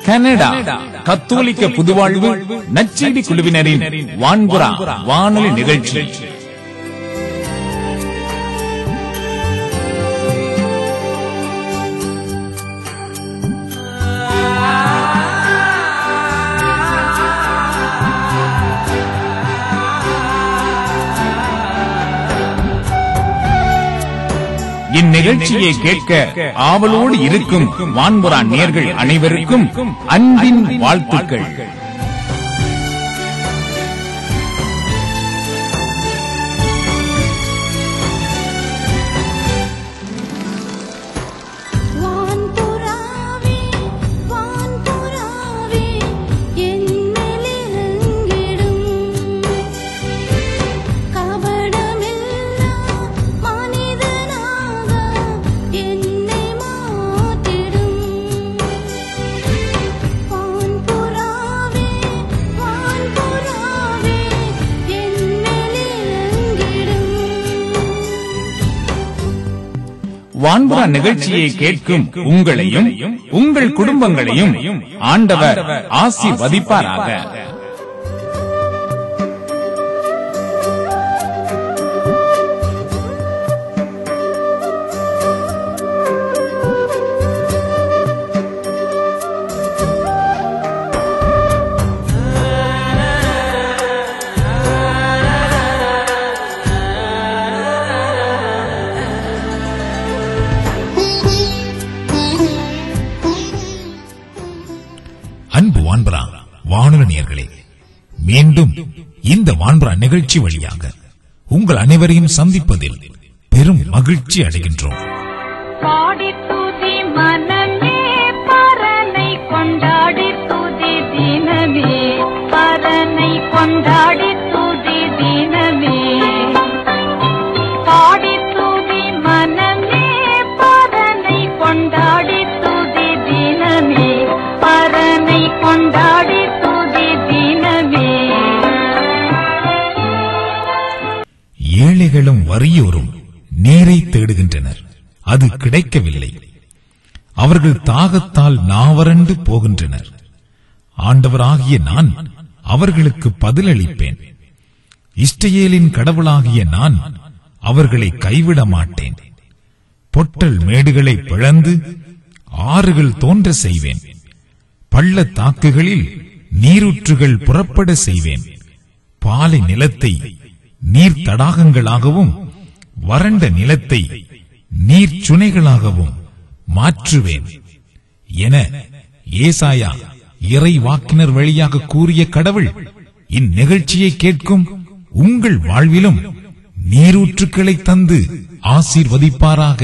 Canada கத்தோலிக்க புதுவாழ்வு நச்செடி குழுவினரின் வான்புறா வானொலி நிகழ்ச்சி இந்நிகழ்ச்சியை கேட்க ஆவலோடு இருக்கும் வான்புறா நேர்கள் அனைவருக்கும் அன்பின் வாழ்த்துக்கள் வான்புறாவே வான்புறாவே என்னிலிருங்கிடும் கபடமில்லா மனிதனாக என்னை மாற்றிடும் வான்புறாவே வான்புறாவே என்னிலிருங்கிடும் வான்புறா நிகழ்ச்சியை கேட்கும் உங்களையும் உங்கள் குடும்பங்களையும் ஆண்டவர் ஆசீர்வதிப்பாராக அன்பு வான்பரா வானொலி நேயர்களே மீண்டும் இந்த வான்பரா நிகழ்ச்சி வழியாக உங்கள் அனைவரையும் சந்திப்பதில் பெரும் மகிழ்ச்சி அடைகின்றோம் பாடி துதி மனமே பரனை கொண்டாடி துதி தினமே பரனை கொண்டாடி துதி தினமே பாடி துதி மனமே பரனை கொண்டாடி துதி தினமே பரனை கொண்டாடி துதி தினமே ஏழைகளும் வறியோரும் நீரை தேடுகின்றனர் அது கிடைக்கவில்லை அவர்கள் தாகத்தால் நாவறண்டு போகின்றனர் ஆண்டவராகிய நான் அவர்களுக்கு பதிலளிப்பேன் இஷ்டயேலின் கடவுளாகிய நான் அவர்களை கைவிட மாட்டேன் பொட்டல் மேடுகளை பிளந்து ஆறுகள் தோன்ற செய்வேன் பள்ளத்தாக்குகளில் நீரூற்றுகள் புறப்பட செய்வேன் பாலை நிலத்தை நீர் தடாகங்களாகவும் வறண்ட நிலத்தை நீர் சுனைகளாகவும் மாற்றுவேன் என ஏசாயா இறை வாக்கினர் வழியாக கூறிய கடவுள் இந்நிகழ்ச்சியை கேட்கும் உங்கள் வாழ்விலும் நீரூற்றுக்களை தந்து ஆசீர்வதிப்பாராக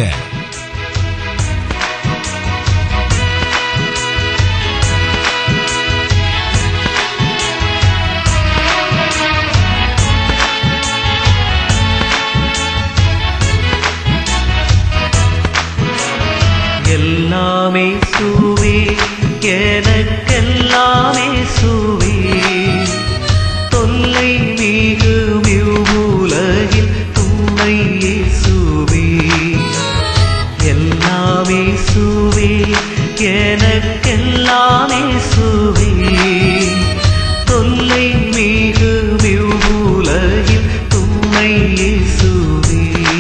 எல்லாமே சுவே எனக்கெல்லாமே சுவே தொல்லை மிகு உலகில் துணை சுவே எல்லாமே சுவே எனக்கெல்லாமே சுவே தொல்லை மிகு உலகில் துணை சுவே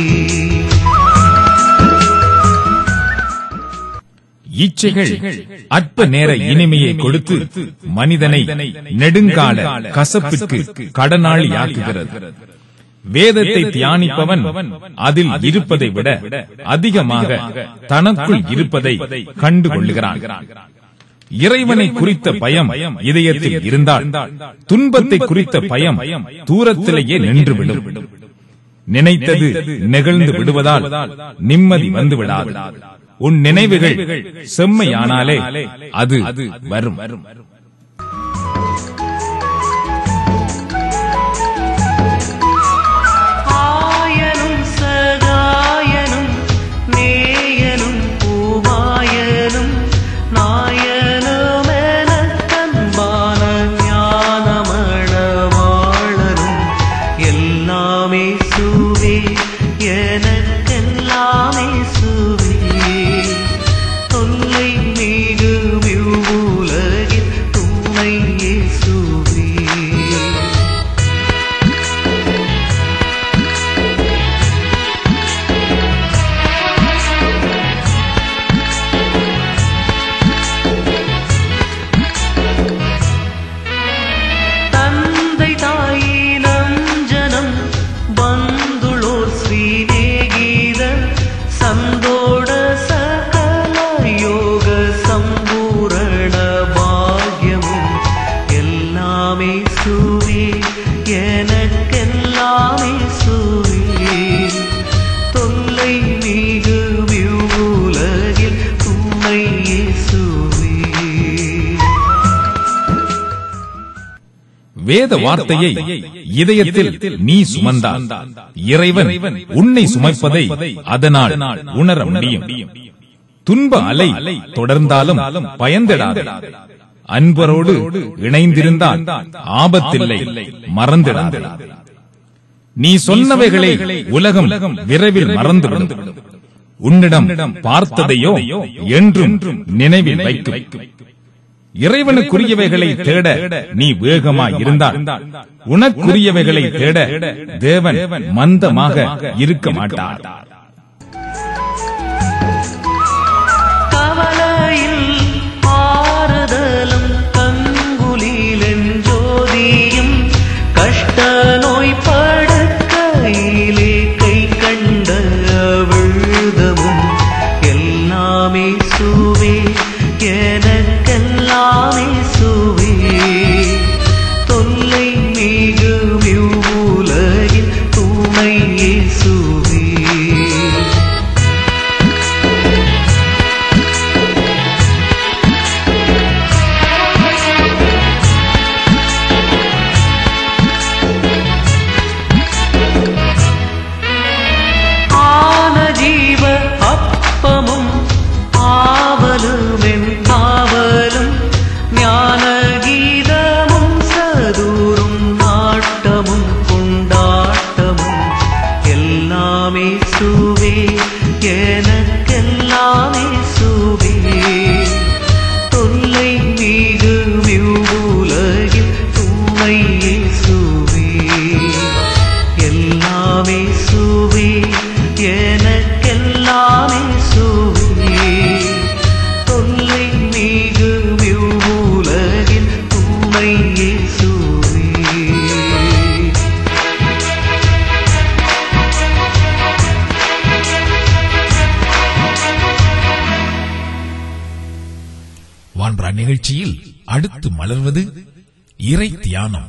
இச்சைகள் அற்ப நேர இனிமையை கொடுத்து மனிதனை நெடுங்கால கசப்பிற்கு கடனாளியாக்குகிறது வேதத்தை தியானிப்பவன் அதில் இருப்பதை விட அதிகமாக தனக்குள் இருப்பதை கண்டு கொள்ளுகிறான் இறைவனை குறித்த பயம் இதயத்தில் இருந்தால் துன்பத்தை குறித்த பயம் தூரத்திலேயே நின்றுவிடும் நினைத்தது நிகழ்ந்து விடுவதால் நிம்மதி வந்து விடாது உன் நினைவுகள் செம்மையானாலே அது வரும் ஆயனும் சகாயனும் நேயனும் பூமாயனும் நாயனுமென தன்பான ஞானமணவாளனும் எல்லாமே சுவே எனக்கெல்லாமே சுவே தொல்லை மிகு உலகில் வேத வார்த்தையை இதயத்தில் நீ சுமந்தால் இறைவன் உன்னை சுமைப்பதை அதனால் உணர முடியும் துன்ப அலை தொடர்ந்தாலும் பயந்திடாதே அன்பரோடு இணைந்திருந்தால் ஆபத்தில்லை மறந்திடாதே நீ சொன்னவைகளை உலகம் விரைவில் மறந்துவிடும் உன்னிடம் பார்த்ததையோ என்றும் நினைவில் வைக்கும் இறைவனுக்குரியவைகளை தேட நீ வேகமாய் இருந்தால் உனக்குரியவைகளை தேட தேவன் மந்தமாக இருக்க மாட்டார் கவலையில் ஆறுதலும் கங்குலிலென் ஜோதியும் கஷ்ட நோய் படுக்கையிலே கை கண்ட விழுதமும் எல்லாமே சுவே எனக்கெல்லாமே சுவே தொல்லை மிகு உலகில் துணை சுவே ஆன ஜீவ அப்பமும் ஆவலுமென் காவலும் ஞான கீதமும் சதூரும் நாட்டமும் கொண்டாட்டமும் எல்லாமே சுவே எனக்கெல்லாமே சுவே தொல்லை மிகு உலகில் துணை சுவே எல்லாமே சுவே எனக்கெல்லாமே சுவே தொல்லை மிகு உலகில் துணை சுவே வான்பரா நிகழ்ச்சியில் அடுத்து மலர்வது இறை தியானம்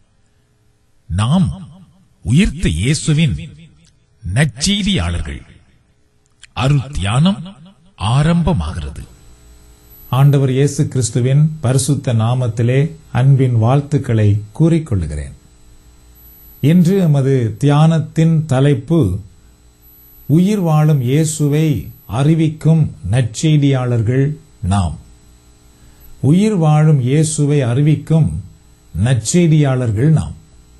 நாம் உயிர்த்த இயேசுவின் நற்செய்தியாளர்கள் அருள் தியானம் ஆரம்பமாகிறது ஆண்டவர் இயேசு கிறிஸ்துவின் பரிசுத்த நாமத்திலே அன்பின் வாழ்த்துக்களை கூறிக்கொள்கிறேன் இன்று எமது தியானத்தின் தலைப்பு உயிர் வாழும் இயேசுவை அறிவிக்கும் நற்செய்தியாளர்கள் நாம் உயிர் வாழும் இயேசுவை அறிவிக்கும் நற்செய்தியாளர்கள் நாம்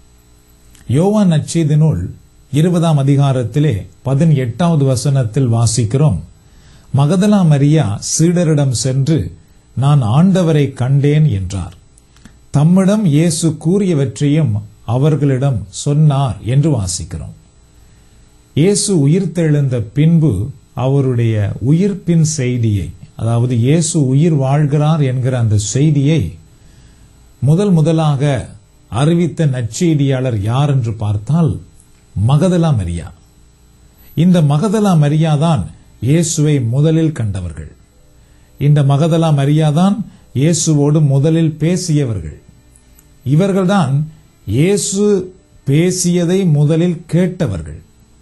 யோவான் நற்செய்தி நூல் இருபதாம் அதிகாரத்திலே பதினெட்டாவது வசனத்தில் வாசிக்கிறோம் மகதலா மரியா சீடரிடம் சென்று நான் ஆண்டவரை கண்டேன் என்றார் தம்மிடம் இயேசு கூறியவற்றையும் அவர்களிடம் சொன்னார் என்று வாசிக்கிறோம் இயேசு உயிர்த்தெழுந்த பின்பு அவருடைய உயிர்ப்பின் செய்தியை அதாவது இயேசு உயிர் வாழ்கிறார் என்கிற அந்த செய்தியை முதல் முதலாக அறிவித்த நற்செய்தியாளர் யார் என்று பார்த்தால் மகதலா மரியா இந்த மகதலா மரியா தான் இயேசுவை முதலில் கண்டவர்கள் இந்த மகதலா மரியா தான் இயேசுவோடு முதலில் பேசியவர்கள் இவர்கள்தான் இயேசு பேசியதை முதலில் கேட்டவர்கள்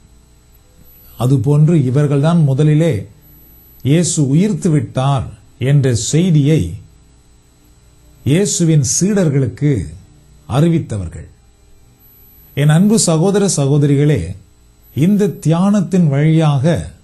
அதுபோன்று இவர்கள்தான் முதலிலே இயேசு உயிர்த்து விட்டார் என்ற செய்தியை இயேசுவின் சீடர்களுக்கு அறிவித்தவர்கள் என் அன்பு சகோதர சகோதரிகளே இந்த தியானத்தின் வழியாக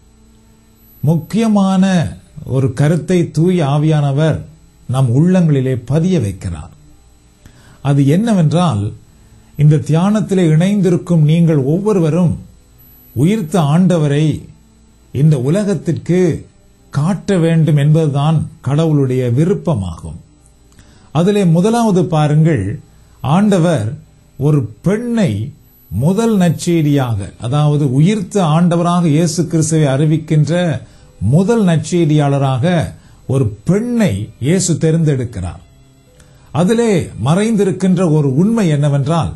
முக்கியமான ஒரு கருத்தை தூய் ஆவியானவர் நம் உள்ளங்களிலே பதிய வைக்கிறார் அது என்னவென்றால் இந்த தியானத்திலே இணைந்திருக்கும் நீங்கள் ஒவ்வொருவரும் உயிர்த்த ஆண்டவரை இந்த உலகத்திற்கு காட்ட வேண்டும் என்பதுதான் கடவுளுடைய விருப்பமாகும் அதிலே முதலாவது பாருங்கள் ஆண்டவர் ஒரு பெண்ணை முதல் நற்செய்தியாக அதாவது உயிர்த்த ஆண்டவராக இயேசு கிறிஸ்துவை அறிவிக்கின்ற முதல் நற்செய்தியாளராக ஒரு பெண்ணை இயேசு தேர்ந்தெடுக்கிறார் அதிலே மறைந்திருக்கின்ற ஒரு உண்மை என்னவென்றால்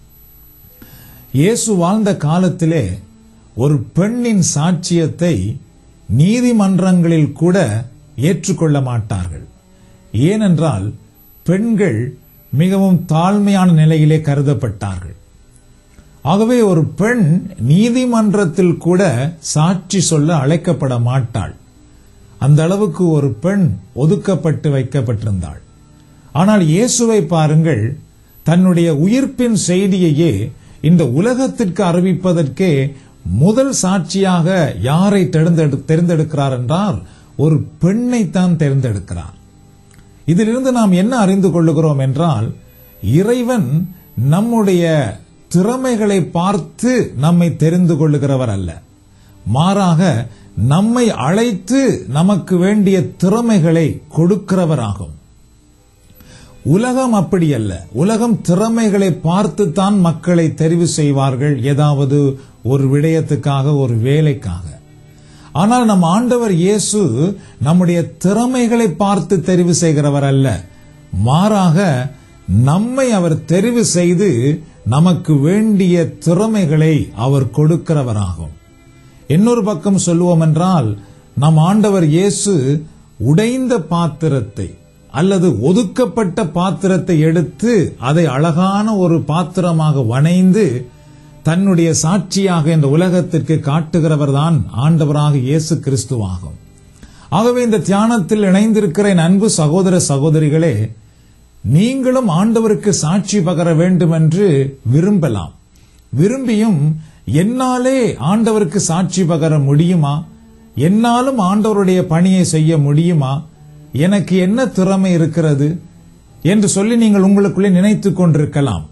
இயேசு வாழ்ந்த காலத்திலே ஒரு பெண்ணின் சாட்சியத்தை நீதிமன்றங்களில் கூட ஏற்றுக்கொள்ள மாட்டார்கள் ஏனென்றால் பெண்கள் மிகவும் தாழ்மையான நிலையிலே கருதப்பட்டார்கள் ஆகவே ஒரு பெண் நீதிமன்றத்தில் கூட சாட்சி சொல்ல அழைக்கப்பட மாட்டாள் அந்த அளவுக்கு ஒரு பெண் ஒதுக்கப்பட்டு வைக்கப்பட்டிருந்தாள் ஆனால் இயேசுவை பாருங்கள் தன்னுடைய உயிர்ப்பின் செய்தியையே இந்த உலகத்திற்கு அறிவிப்பதற்கே முதல் சாட்சியாக யாரை தேர்ந்தெடு தேர்ந்தெடுக்கிறார் என்றால் ஒரு பெண்ணைத்தான் தேர்ந்தெடுக்கிறார் இதிலிருந்து நாம் என்ன அறிந்து கொள்ளுகிறோம் என்றால் இறைவன் நம்முடைய திறமைகளை பார்த்து நம்மை தெரிந்து கொள்ளுகிறவர் அல்ல மாறாக நம்மை அழைத்து நமக்கு வேண்டிய திறமைகளை கொடுக்கிறவராகும் உலகம் அப்படி அல்ல உலகம் திறமைகளை பார்த்துத்தான் மக்களை தெரிவு செய்வார்கள் ஏதாவது ஒரு விடயத்துக்காக ஒரு வேலைக்காக ஆனால் நம் ஆண்டவர் இயேசு நம்முடைய திறமைகளை பார்த்து தெரிவு செய்கிறவர் அல்ல மாறாக நம்மை அவர் தெரிவு செய்து நமக்கு வேண்டிய திறமைகளை அவர் கொடுக்கிறவராகும் இன்னொரு பக்கம் சொல்லுவோம் என்றால் நம் ஆண்டவர் இயேசு உடைந்த பாத்திரத்தை அல்லது ஒதுக்கப்பட்ட பாத்திரத்தை எடுத்து அதை அழகான ஒரு பாத்திரமாக வணைந்து தன்னுடைய சாட்சியாக இந்த உலகத்திற்கு காட்டுகிறவர் தான் ஆண்டவராக இயேசு கிறிஸ்துவாகும் ஆகவே இந்த தியானத்தில் இணைந்திருக்கிற என் அன்பு சகோதர சகோதரிகளே நீங்களும் ஆண்டவருக்கு சாட்சி பகர வேண்டும் என்று விரும்பலாம் விரும்பியும் என்னாலே ஆண்டவருக்கு சாட்சி பகர முடியுமா என்னாலும் ஆண்டவருடைய பணியை செய்ய முடியுமா எனக்கு என்ன திறமை இருக்கிறது என்று சொல்லி நீங்கள் உங்களுக்குள்ளே நினைத்துக் கொண்டிருக்கலாம்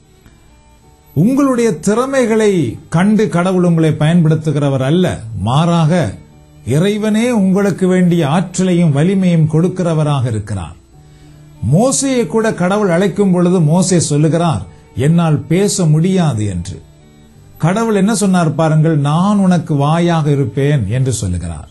உங்களுடைய திறமைகளை கண்டு கடவுள் உங்களை பயன்படுத்துகிறவர் அல்ல மாறாக இறைவனே உங்களுக்கு வேண்டிய ஆற்றலையும் வலிமையும் கொடுக்கிறவராக இருக்கிறார் மோசையை கூட கடவுள் அழைக்கும் பொழுது மோசே சொல்லுகிறார் என்னால் பேச முடியாது என்று கடவுள் என்ன சொன்னார் பாருங்கள் நான் உனக்கு வாயாக இருப்பேன் என்று சொல்லுகிறார்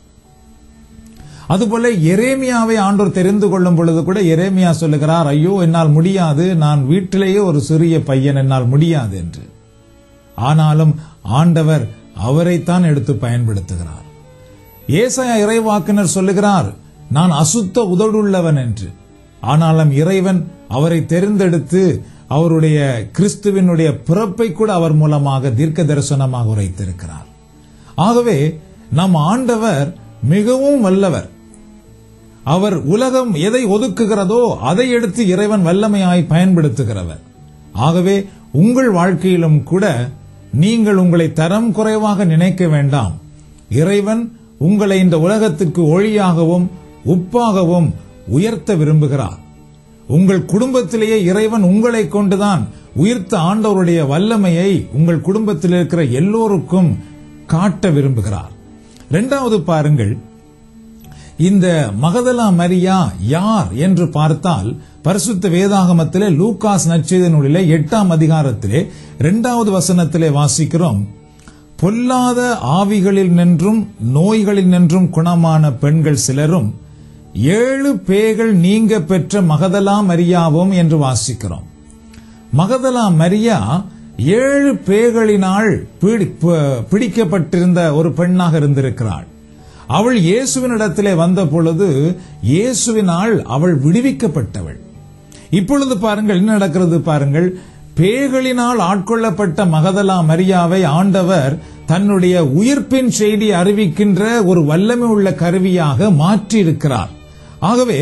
அதுபோல எரேமியாவை ஆண்டோர் தெரிந்து கொள்ளும் பொழுது கூட எரேமியா சொல்லுகிறார் ஐயோ என்னால் முடியாது நான் வீட்டிலேயே ஒரு சிறிய பையன் என்னால் முடியாது என்று ஆனாலும் ஆண்டவர் அவரைத்தான் எடுத்து பயன்படுத்துகிறார் ஏசாயா இறைவாக்கினர் சொல்லுகிறார் நான் அசுத்த உதடுள்ளவன் என்று ஆனாலும் இறைவன் அவரை தெரிந்தெடுத்து அவருடைய கிறிஸ்துவினுடைய பிறப்பை கூட அவர் மூலமாக தீர்க்க தரிசனமாக உரைத்திருக்கிறார் ஆகவே நம் ஆண்டவர் மிகவும் வல்லவர் அவர் உலகம் எதை ஒதுக்குகிறதோ அதை எடுத்து இறைவன் வல்லமையாய் பயன்படுத்துகிறவர் ஆகவே உங்கள் வாழ்க்கையிலும் கூட நீங்கள் உங்களை தரம் குறைவாக நினைக்க வேண்டாம் இறைவன் உங்களை இந்த உலகத்திற்கு ஒளியாகவும் உப்பாகவும் உயர்த்த விரும்புகிறார் உங்கள் குடும்பத்திலேயே இறைவன் உங்களை கொண்டுதான் உயிர்த்த ஆண்டவருடைய வல்லமையை உங்கள் குடும்பத்தில் இருக்கிற எல்லோருக்கும் காட்ட விரும்புகிறார் இரண்டாவது பாருங்கள் இந்த மகதலா மரியா யார் என்று பார்த்தால் பரிசுத்த வேதாகமத்திலே லூகாஸ் நற்செய்தி நூலிலே எட்டாம் அதிகாரத்திலே இரண்டாவது வசனத்திலே வாசிக்கிறோம் பொல்லாத ஆவிகளில் நின்றும் நோய்களில் நின்றும் குணமான பெண்கள் சிலரும் ஏழு பேய்கள் நீங்க பெற்ற மகதலா மரியாவும் என்று வாசிக்கிறோம் மகதலா மரியா ஏழு பேய்களினால் பீடி- ப- பிடிக்கப்பட்டிருந்த ஒரு பெண்ணாக இருந்திருக்கிறாள் அவள் இயேசுவினிடத்திலே வந்த பொழுது இயேசுவினால் அவள் விடுவிக்கப்பட்டவள் இப்பொழுது பாருங்கள் என்ன நடக்கிறது பாருங்கள் பேய்களினால் ஆட்கொள்ளப்பட்ட மகதலா மரியாவை ஆண்டவர் தன்னுடைய உயிர்ப்பின் செய்தி அறிவிக்கின்ற ஒரு வல்லமை உள்ள கருவியாக மாற்றியிருக்கிறார் ஆகவே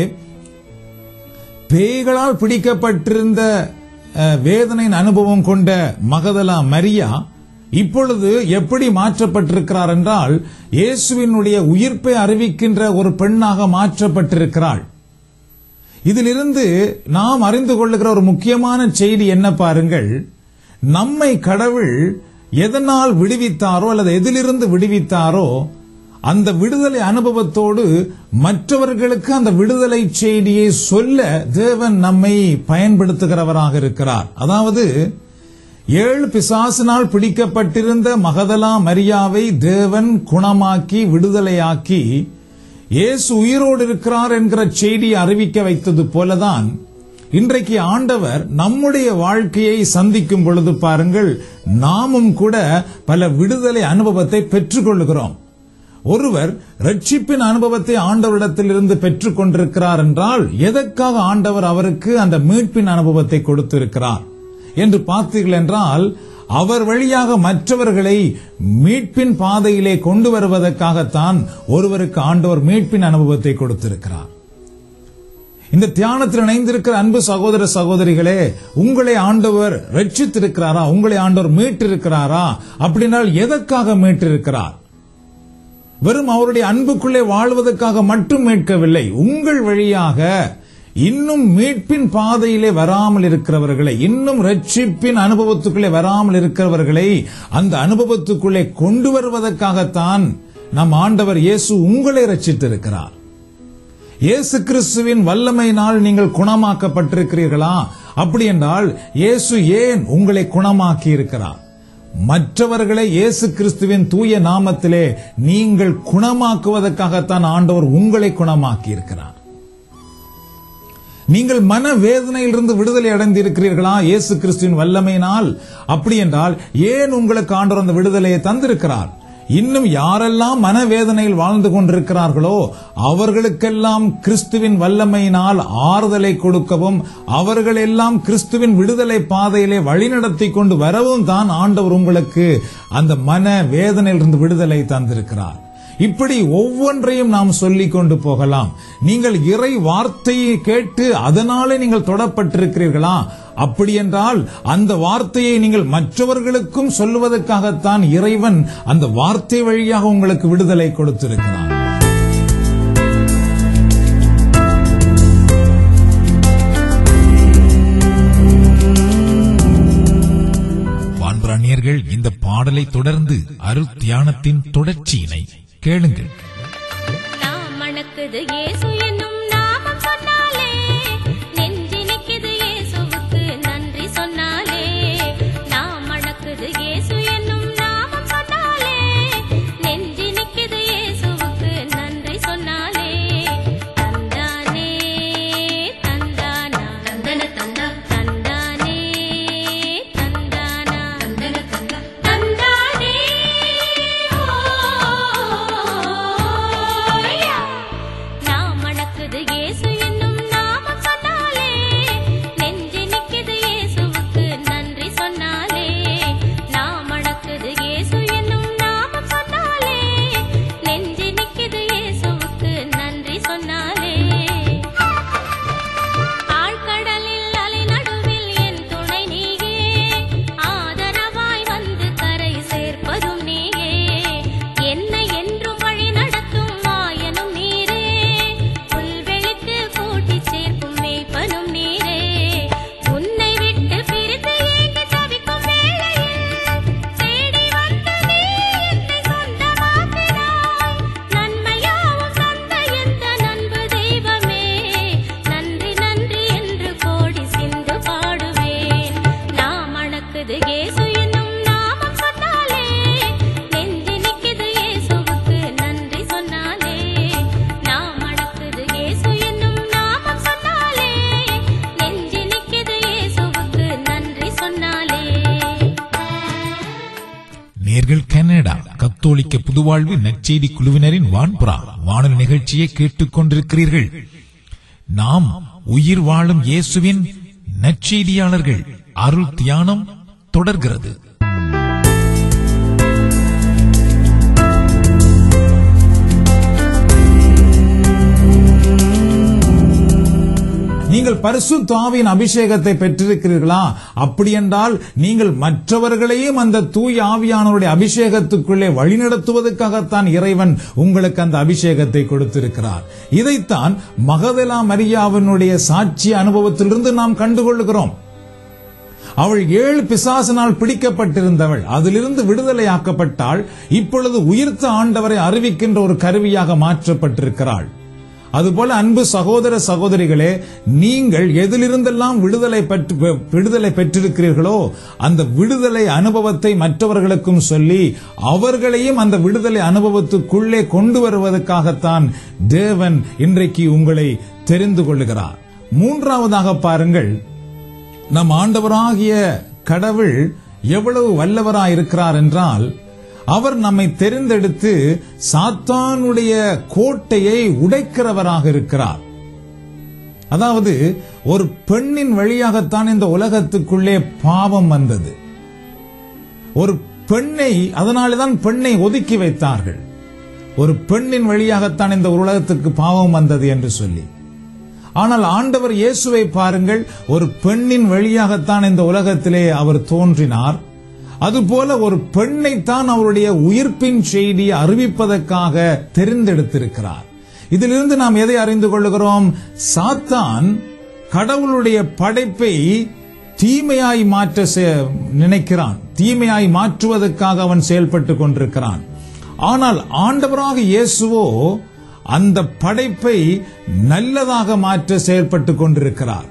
பேய்களால் பிடிக்கப்பட்டிருந்த அஹ், வேதனையின் அனுபவம் கொண்ட மகதலா மரியா இப்பொழுது எப்படி மாற்றப்பட்டிருக்கிறார் என்றால் இயேசுவினுடைய உயிர்ப்பை அறிவிக்கின்ற ஒரு பெண்ணாக மாற்றப்பட்டிருக்கிறாள் இதிலிருந்து நாம் அறிந்து கொள்ளுகிற ஒரு முக்கியமான செய்தி என்ன பாருங்கள் நம்மை கடவுள் எதனால் விடுவித்தாரோ அல்லது எதிலிருந்து விடுவித்தாரோ அந்த விடுதலை அனுபவத்தோடு மற்றவர்களுக்கு அந்த விடுதலை செய்தியை சொல்ல தேவன் நம்மை பயன்படுத்துகிறவராக இருக்கிறார் அதாவது ஏழு பிசாசினால் பிடிக்கப்பட்டிருந்த மகதலா மரியாவை தேவன் குணமாக்கி விடுதலையாக்கி இயேசு உயிரோடு இருக்கிறார் என்கிற செய்தியை அறிவிக்க வைத்தது போலதான் இன்றைக்கு ஆண்டவர் நம்முடைய வாழ்க்கையை சந்திக்கும் பொழுது பாருங்கள் நாமும் கூட பல விடுதலை அனுபவத்தை பெற்றுக்கொள்கிறோம் ஒருவர் ரட்சிப்பின் அனுபவத்தை ஆண்டவரிடத்திலிருந்து பெற்றுக் கொண்டிருக்கிறார் என்றால் எதற்காக ஆண்டவர் அவருக்கு அந்த மீட்பின் அனுபவத்தை கொடுத்திருக்கிறார் என்று பார்த்தீர்கள் என்றால் அவர் வழியாக மற்றவர்களை மீட்பின் பாதையிலே கொண்டு வருவதற்காகத்தான் ஒருவருக்கு ஆண்டவர் மீட்பின் அனுபவத்தை கொடுத்திருக்கிறார் இந்த தியானத்தில் இணைந்திருக்கிற அன்பு சகோதர சகோதரிகளே உங்களை ஆண்டவர் ரட்சித்திருக்கிறாரா உங்களை ஆண்டவர் மீட்டிருக்கிறாரா அப்படின்னால் எதற்காக மீட்டிருக்கிறார் வெறும் அவருடைய அன்புக்குள்ளே வாழ்வதற்காக மட்டும் மீட்கவில்லை உங்கள் வழியாக இன்னும் மீட்பின் பாதையிலே வராமல் இருக்கிறவர்களை இன்னும் ரட்சிப்பின் அனுபவத்துக்குள்ளே வராமல் இருக்கிறவர்களை அந்த அனுபவத்துக்குள்ளே கொண்டு வருவதற்காகத்தான் நம் ஆண்டவர் இயேசு உங்களை ரட்சித்திருக்கிறார் இயேசு கிறிஸ்துவின் வல்லமையினால் நீங்கள் குணமாக்கப்பட்டிருக்கிறீர்களா அப்படி என்றால் இயேசு ஏன் உங்களை குணமாக்கி இருக்கிறார் மற்றவர்களை இயேசு கிறிஸ்துவின் தூய நாமத்திலே நீங்கள் குணமாக்குவதற்காகத்தான் ஆண்டவர் உங்களை குணமாக்கி இருக்கிறார் நீங்கள் மன வேதனையிலிருந்து விடுதலை அடைந்திருக்கிறீர்களா இயேசு கிறிஸ்துவின் வல்லமையினால் அப்படி என்றால் ஏன் உங்களுக்கு ஆண்டவர் அந்த விடுதலையை தந்திருக்கிறார் இன்னும் யாரெல்லாம் மனவேதனையில் வாழ்ந்து கொண்டிருக்கிறார்களோ அவர்களுக்கெல்லாம் கிறிஸ்துவின் வல்லமையினால் ஆறுதலை கொடுக்கவும் அவர்கள் எல்லாம் கிறிஸ்துவின் விடுதலை பாதையிலே வழிநடத்தி கொண்டு வரவும் தான் ஆண்டவர் உங்களுக்கு அந்த மன வேதனையிலிருந்து விடுதலை தந்திருக்கிறார் இப்படி ஒவ்வொன்றையும் நாம் சொல்லிக் கொண்டு போகலாம் நீங்கள் இறை வார்த்தையை கேட்டு அதனாலே நீங்கள் தொடப்பட்டிருக்கிறீர்களா அப்படி என்றால் அந்த வார்த்தையை நீங்கள் மற்றவர்களுக்கும் சொல்லுவதற்காகத்தான் இறைவன் அந்த வார்த்தை வழியாக உங்களுக்கு விடுதலை கொடுத்திருக்கிறார் வான்பராணியர்கள் இந்த பாடலை தொடர்ந்து அருள் தியானத்தின் தொடர்ச்சியினை கேளுங்கள் நாம் மணக்குது இயேசு என்னும் நாமம் சொன்னாலே நெஞ்சினிக்குது இயேசுவுக்கு நன்றி சொன்னாலே நாம் மணக்குது இயேசு என்னும் நாமம் சொன்னாலே நெஞ்சினிக்குது இயேசுவுக்கு நன்றி சொன்னாலே தந்தானே தந்தானா தந்தன தந்தா தந்தானே தந்தானா தந்தன தந்தா தந்தானே ஓய்யா நாம் மணக்குது இயேசு என்னும் நாமம் சொன்னாலே நெஞ்சு நிக்குது இயேசுவுக்கு நன்றி சொன்னாலே நாம் மணக்குது இயேசு என்னும் நாமம் சொன்னாலே நெஞ்சு நிக்குது இயேசுவுக்கு நன்றி சொன்னாலே ஆழ்கடலில் அலை நடுவில் என் துணை நீயே ஆதரவாய் வந்து கரை சேர்ப்பதும் நீயே என்னை என்றும் வழி நடத்தும் வாயனும் நீரே புல்வெளிக்கு கூட்டிச் சேர்க்கும் மேய்ப்பனும் நீரே உன்னை விட்டு பிரிந்து ஏங்கி தவிக்கும் வேளையில் தேடி வந்து நீ என்னை சொந்தமாக்கினாய் நன்மையாவும் தந்த எந்த நண்பு தெய்வமே நன்றி நன்றி என்று கோடி சிந்து பாடுவேன் நாம் மணக்குது இயேசு என்னும் நாமம் சொன்னாலே நெஞ்சு நிக்குது இயேசுவுக்கு நன்றி சொன்னாலே நாம் மணக்குது இயேசு என்னும் நாமம் சொன்னாலே நெஞ்சு நிக்குது இயேசுவுக்கு நன்றி சொன்னாலே நேர்கள் கனடா கத்தோலிக்க புதுவாழ்வு நற்செய்தி குழுவினரின் வான்புறா வானொலி நிகழ்ச்சியை கேட்டுக் கொண்டிருக்கிறீர்கள் நாம் உயிர் வாழும் இயேசுவின் நற்செய்தியாளர்கள் அருள் தியானம் தொடர்கிறது நீங்கள் பரிசுத்த ஆவியின் அபிஷேகத்தை பெற்றிருக்கிறீர்களா அப்படி என்றால் நீங்கள் மற்றவர்களையும் அந்த தூய் ஆவியானவருடைய அபிஷேகத்துக்குள்ளே வழிநடத்துவதற்காகத்தான் இறைவன் உங்களுக்கு அந்த அபிஷேகத்தை கொடுத்திருக்கிறார் இதைத்தான் மகதலா மரியாவினுடைய சாட்சி அனுபவத்திலிருந்து நாம் கண்டுகொள்கிறோம் அவள் ஏழு பிசாசினால் பிடிக்கப்பட்டிருந்தவள் அதிலிருந்து விடுதலையாக்கப்பட்டால் இப்பொழுது உயிர்த்த ஆண்டவரை அறிவிக்கின்ற ஒரு கருவியாக மாற்றப்பட்டிருக்கிறாள் அதுபோல அன்பு சகோதர சகோதரிகளே நீங்கள் எதிலிருந்தெல்லாம் விடுதலை பெற்று விடுதலை பெற்றிருக்கிறீர்களோ அந்த விடுதலை அனுபவத்தை மற்றவர்களுக்கும் சொல்லி அவர்களையும் அந்த விடுதலை அனுபவத்துக்குள்ளே கொண்டு வருவதற்காகத்தான் தேவன் இன்றைக்கு உங்களை தெரிந்து கொள்ளுகிறார் மூன்றாவதாக பாருங்கள் நம் ஆண்டவராகிய கடவுள் எவ்வளவு வல்லவராயிருக்கிறார் என்றால் அவர் நம்மை தெரிந்தெடுத்து சாத்தானுடைய கோட்டையை உடைக்கிறவராக இருக்கிறார் அதாவது ஒரு பெண்ணின் வழியாகத்தான் இந்த உலகத்துக்குள்ளே பாவம் வந்தது ஒரு பெண்ணை அதனால்தான் பெண்ணை ஒதுக்கி வைத்தார்கள் ஒரு பெண்ணின் வழியாகத்தான் இந்த உலகத்துக்கு பாவம் வந்தது என்று சொல்லி ஆனால் ஆண்டவர் இயேசுவை பாருங்கள் ஒரு பெண்ணின் வழியாகத்தான் இந்த உலகத்திலே அவர் தோன்றினார் அதுபோல ஒரு பெண்ணைத்தான் அவருடைய உயிர்ப்பின் செய்தியை அறிவிப்பதற்காக தெரிந்தெடுத்திருக்கிறார் இதிலிருந்து நாம் எதை அறிந்து கொள்ளுகிறோம் சாத்தான் கடவுளுடைய படைப்பை தீமையாய் மாற்ற செ- நினைக்கிறான் தீமையாய் மாற்றுவதற்காக அவன் செயல்பட்டு கொண்டிருக்கிறான் ஆனால் ஆண்டவராக இயேசுவோ அந்த படைப்பை நல்லதாக மாற்ற செயல்பட்டு கொண்டிருக்கிறார்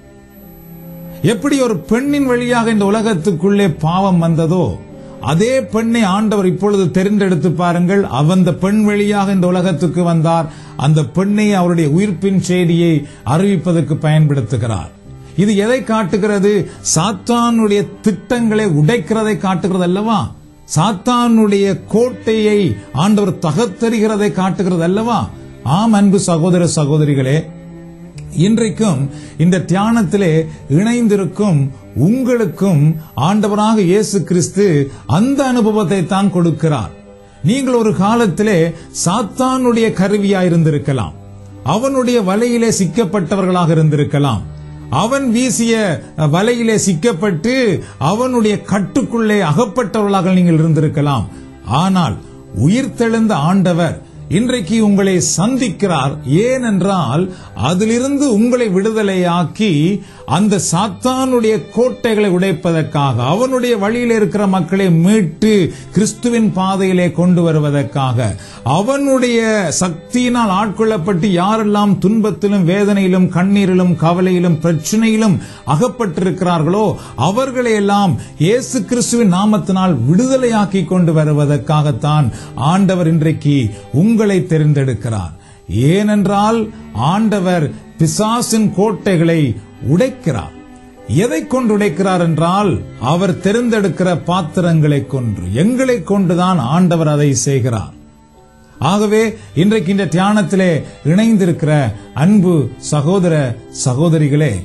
எப்படி ஒரு பெண்ணின் வழியாக இந்த உலகத்துக்குள்ளே பாவம் வந்ததோ அதே பெண்ணை ஆண்டவர் இப்பொழுது தெரிந்தெடுத்து பாருங்கள் அந்த பெண் வழியாக இந்த உலகத்துக்கு வந்தார் அந்த பெண்ணை அவருடைய உயிர்ப்பின் செய்தியை அறிவிப்பதற்கு பயன்படுத்துகிறார் இது எதை காட்டுகிறது சாத்தானுடைய திட்டங்களை உடைக்கிறதை காட்டுகிறது அல்லவா சாத்தானுடைய கோட்டையை ஆண்டவர் தகர்த்தெறிகிறதை காட்டுகிறது அல்லவா ஆம் அன்பு சகோதர சகோதரிகளே இன்றைக்கும் இந்த தியானத்திலே இணைந்திருக்கும் உங்களுக்கும் ஆண்டவராக இயேசு கிறிஸ்து அந்த அனுபவத்தை தான் கொடுக்கிறார் நீங்கள் ஒரு காலத்திலே சாத்தானுடைய கருவியாயிருந்திருக்கலாம் அவனுடைய வலையிலே சிக்கப்பட்டவர்களாக இருந்திருக்கலாம் அவன் வீசிய வலையிலே சிக்கப்பட்டு அவனுடைய கட்டுக்குள்ளே அகப்பட்டவர்களாக நீங்கள் இருந்திருக்கலாம் ஆனால் உயிர்த்தெழுந்த ஆண்டவர் இன்றைக்கு உங்களை சந்திக்கிறார் ஏனென்றால் அதிலிருந்து உங்களை விடுதலையாக்கி அந்த சாத்தானுடைய கோட்டைகளை உடைப்பதற்காக அவனுடைய வழியில் இருக்கிற மக்களை மீட்டு கிறிஸ்துவின் பாதையிலே கொண்டு வருவதற்காக அவனுடைய சக்தியினால் ஆட்கொள்ளப்பட்டு யாரெல்லாம் துன்பத்திலும் வேதனையிலும் கண்ணீரிலும் கவலையிலும் பிரச்சனையிலும் அகப்பட்டிருக்கிறார்களோ அவர்களை எல்லாம் இயேசு கிறிஸ்துவின் நாமத்தினால் விடுதலையாக்கி கொண்டு வருவதற்காகத்தான் ஆண்டவர் இன்றைக்கு உங்களை தெரிந்தெடுக்கிறார் ஏனென்றால் ஆண்டவர் பிசாசின் கோட்டைகளை உடைக்கிறார் எதை கொண்டு உடைக்கிறார் என்றால் அவர் தெரிந்தெடுக்கிற பாத்திரங்களை கொண்டு எங்களை கொண்டுதான் ஆண்டவர் அதை செய்கிறார் ஆகவே இன்றைக்கு இந்த தியானத்திலே இணைந்திருக்கிற அன்பு சகோதர சகோதரிகளே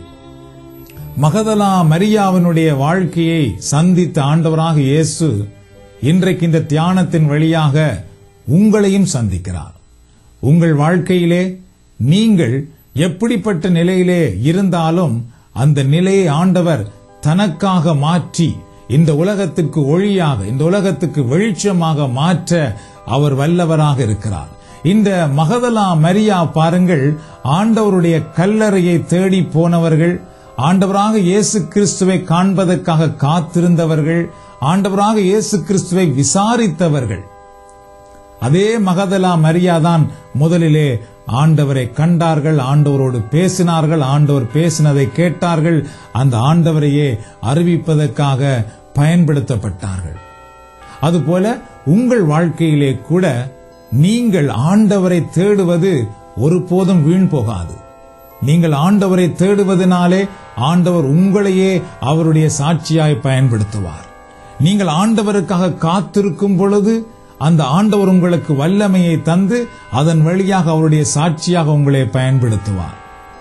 மகதலா மரியாவினுடைய வாழ்க்கையை சந்தித்த ஆண்டவராக இயேசு இன்றைக்கு இந்த தியானத்தின் வழியாக உங்களையும் சந்திக்கிறார் உங்கள் வாழ்க்கையிலே நீங்கள் எப்படிப்பட்ட நிலையிலே இருந்தாலும் அந்த நிலையை ஆண்டவர் தனக்காக மாற்றி இந்த உலகத்துக்கு ஒளியாக இந்த உலகத்துக்கு வெளிச்சமாக மாற்ற அவர் வல்லவராக இருக்கிறார் இந்த மகதலா மரியா பாருங்கள் ஆண்டவருடைய கல்லறையை தேடி போனவர்கள் ஆண்டவராக இயேசு கிறிஸ்துவை காண்பதற்காக காத்திருந்தவர்கள் ஆண்டவராக இயேசு கிறிஸ்துவை விசாரித்தவர்கள் அதே மகதலா மரியாதான் முதலிலே ஆண்டவரை கண்டார்கள் ஆண்டவரோடு பேசினார்கள் ஆண்டவர் பேசினதை கேட்டார்கள் அந்த ஆண்டவரையே அறிவிப்பதற்காக பயன்படுத்தப்பட்டார்கள் அதுபோல உங்கள் வாழ்க்கையிலே கூட நீங்கள் ஆண்டவரை தேடுவது ஒருபோதும் வீண் போகாது நீங்கள் ஆண்டவரை தேடுவதனாலே ஆண்டவர் உங்களையே அவருடைய சாட்சியாய் பயன்படுத்துவார் நீங்கள் ஆண்டவருக்காக காத்திருக்கும் பொழுது அந்த ஆண்டவர் உங்களுக்கு வல்லமையை தந்து அதன் வழியாக அவருடைய சாட்சியாக உங்களை பயன்படுத்துவார்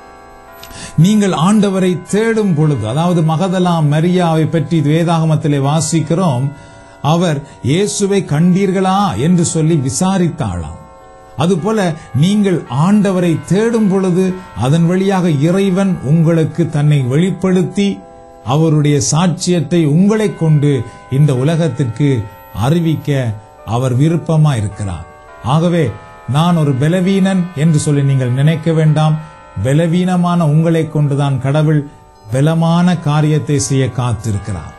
நீங்கள் ஆண்டவரை தேடும் பொழுது அதாவது மகதலாம் மரியாவை பற்றி வேதாகமத்திலே வாசிக்கிறோம் அவர் இயேசுவை கண்டீர்களா என்று சொல்லி விசாரித்தாளாம் அதுபோல நீங்கள் ஆண்டவரை தேடும் பொழுது அதன் வழியாக இறைவன் உங்களுக்கு தன்னை வெளிப்படுத்தி அவருடைய சாட்சியத்தை உங்களை கொண்டு இந்த உலகத்திற்கு அறிவிக்க அவர் விருப்பமா இருக்கிறார் ஆகவே நான் ஒரு பலவீனன் என்று சொல்லி நீங்கள் நினைக்க வேண்டாம் பலவீனமான உங்களை கொண்டுதான் கடவுள் பலமான காரியத்தை செய்ய காத்திருக்கிறார்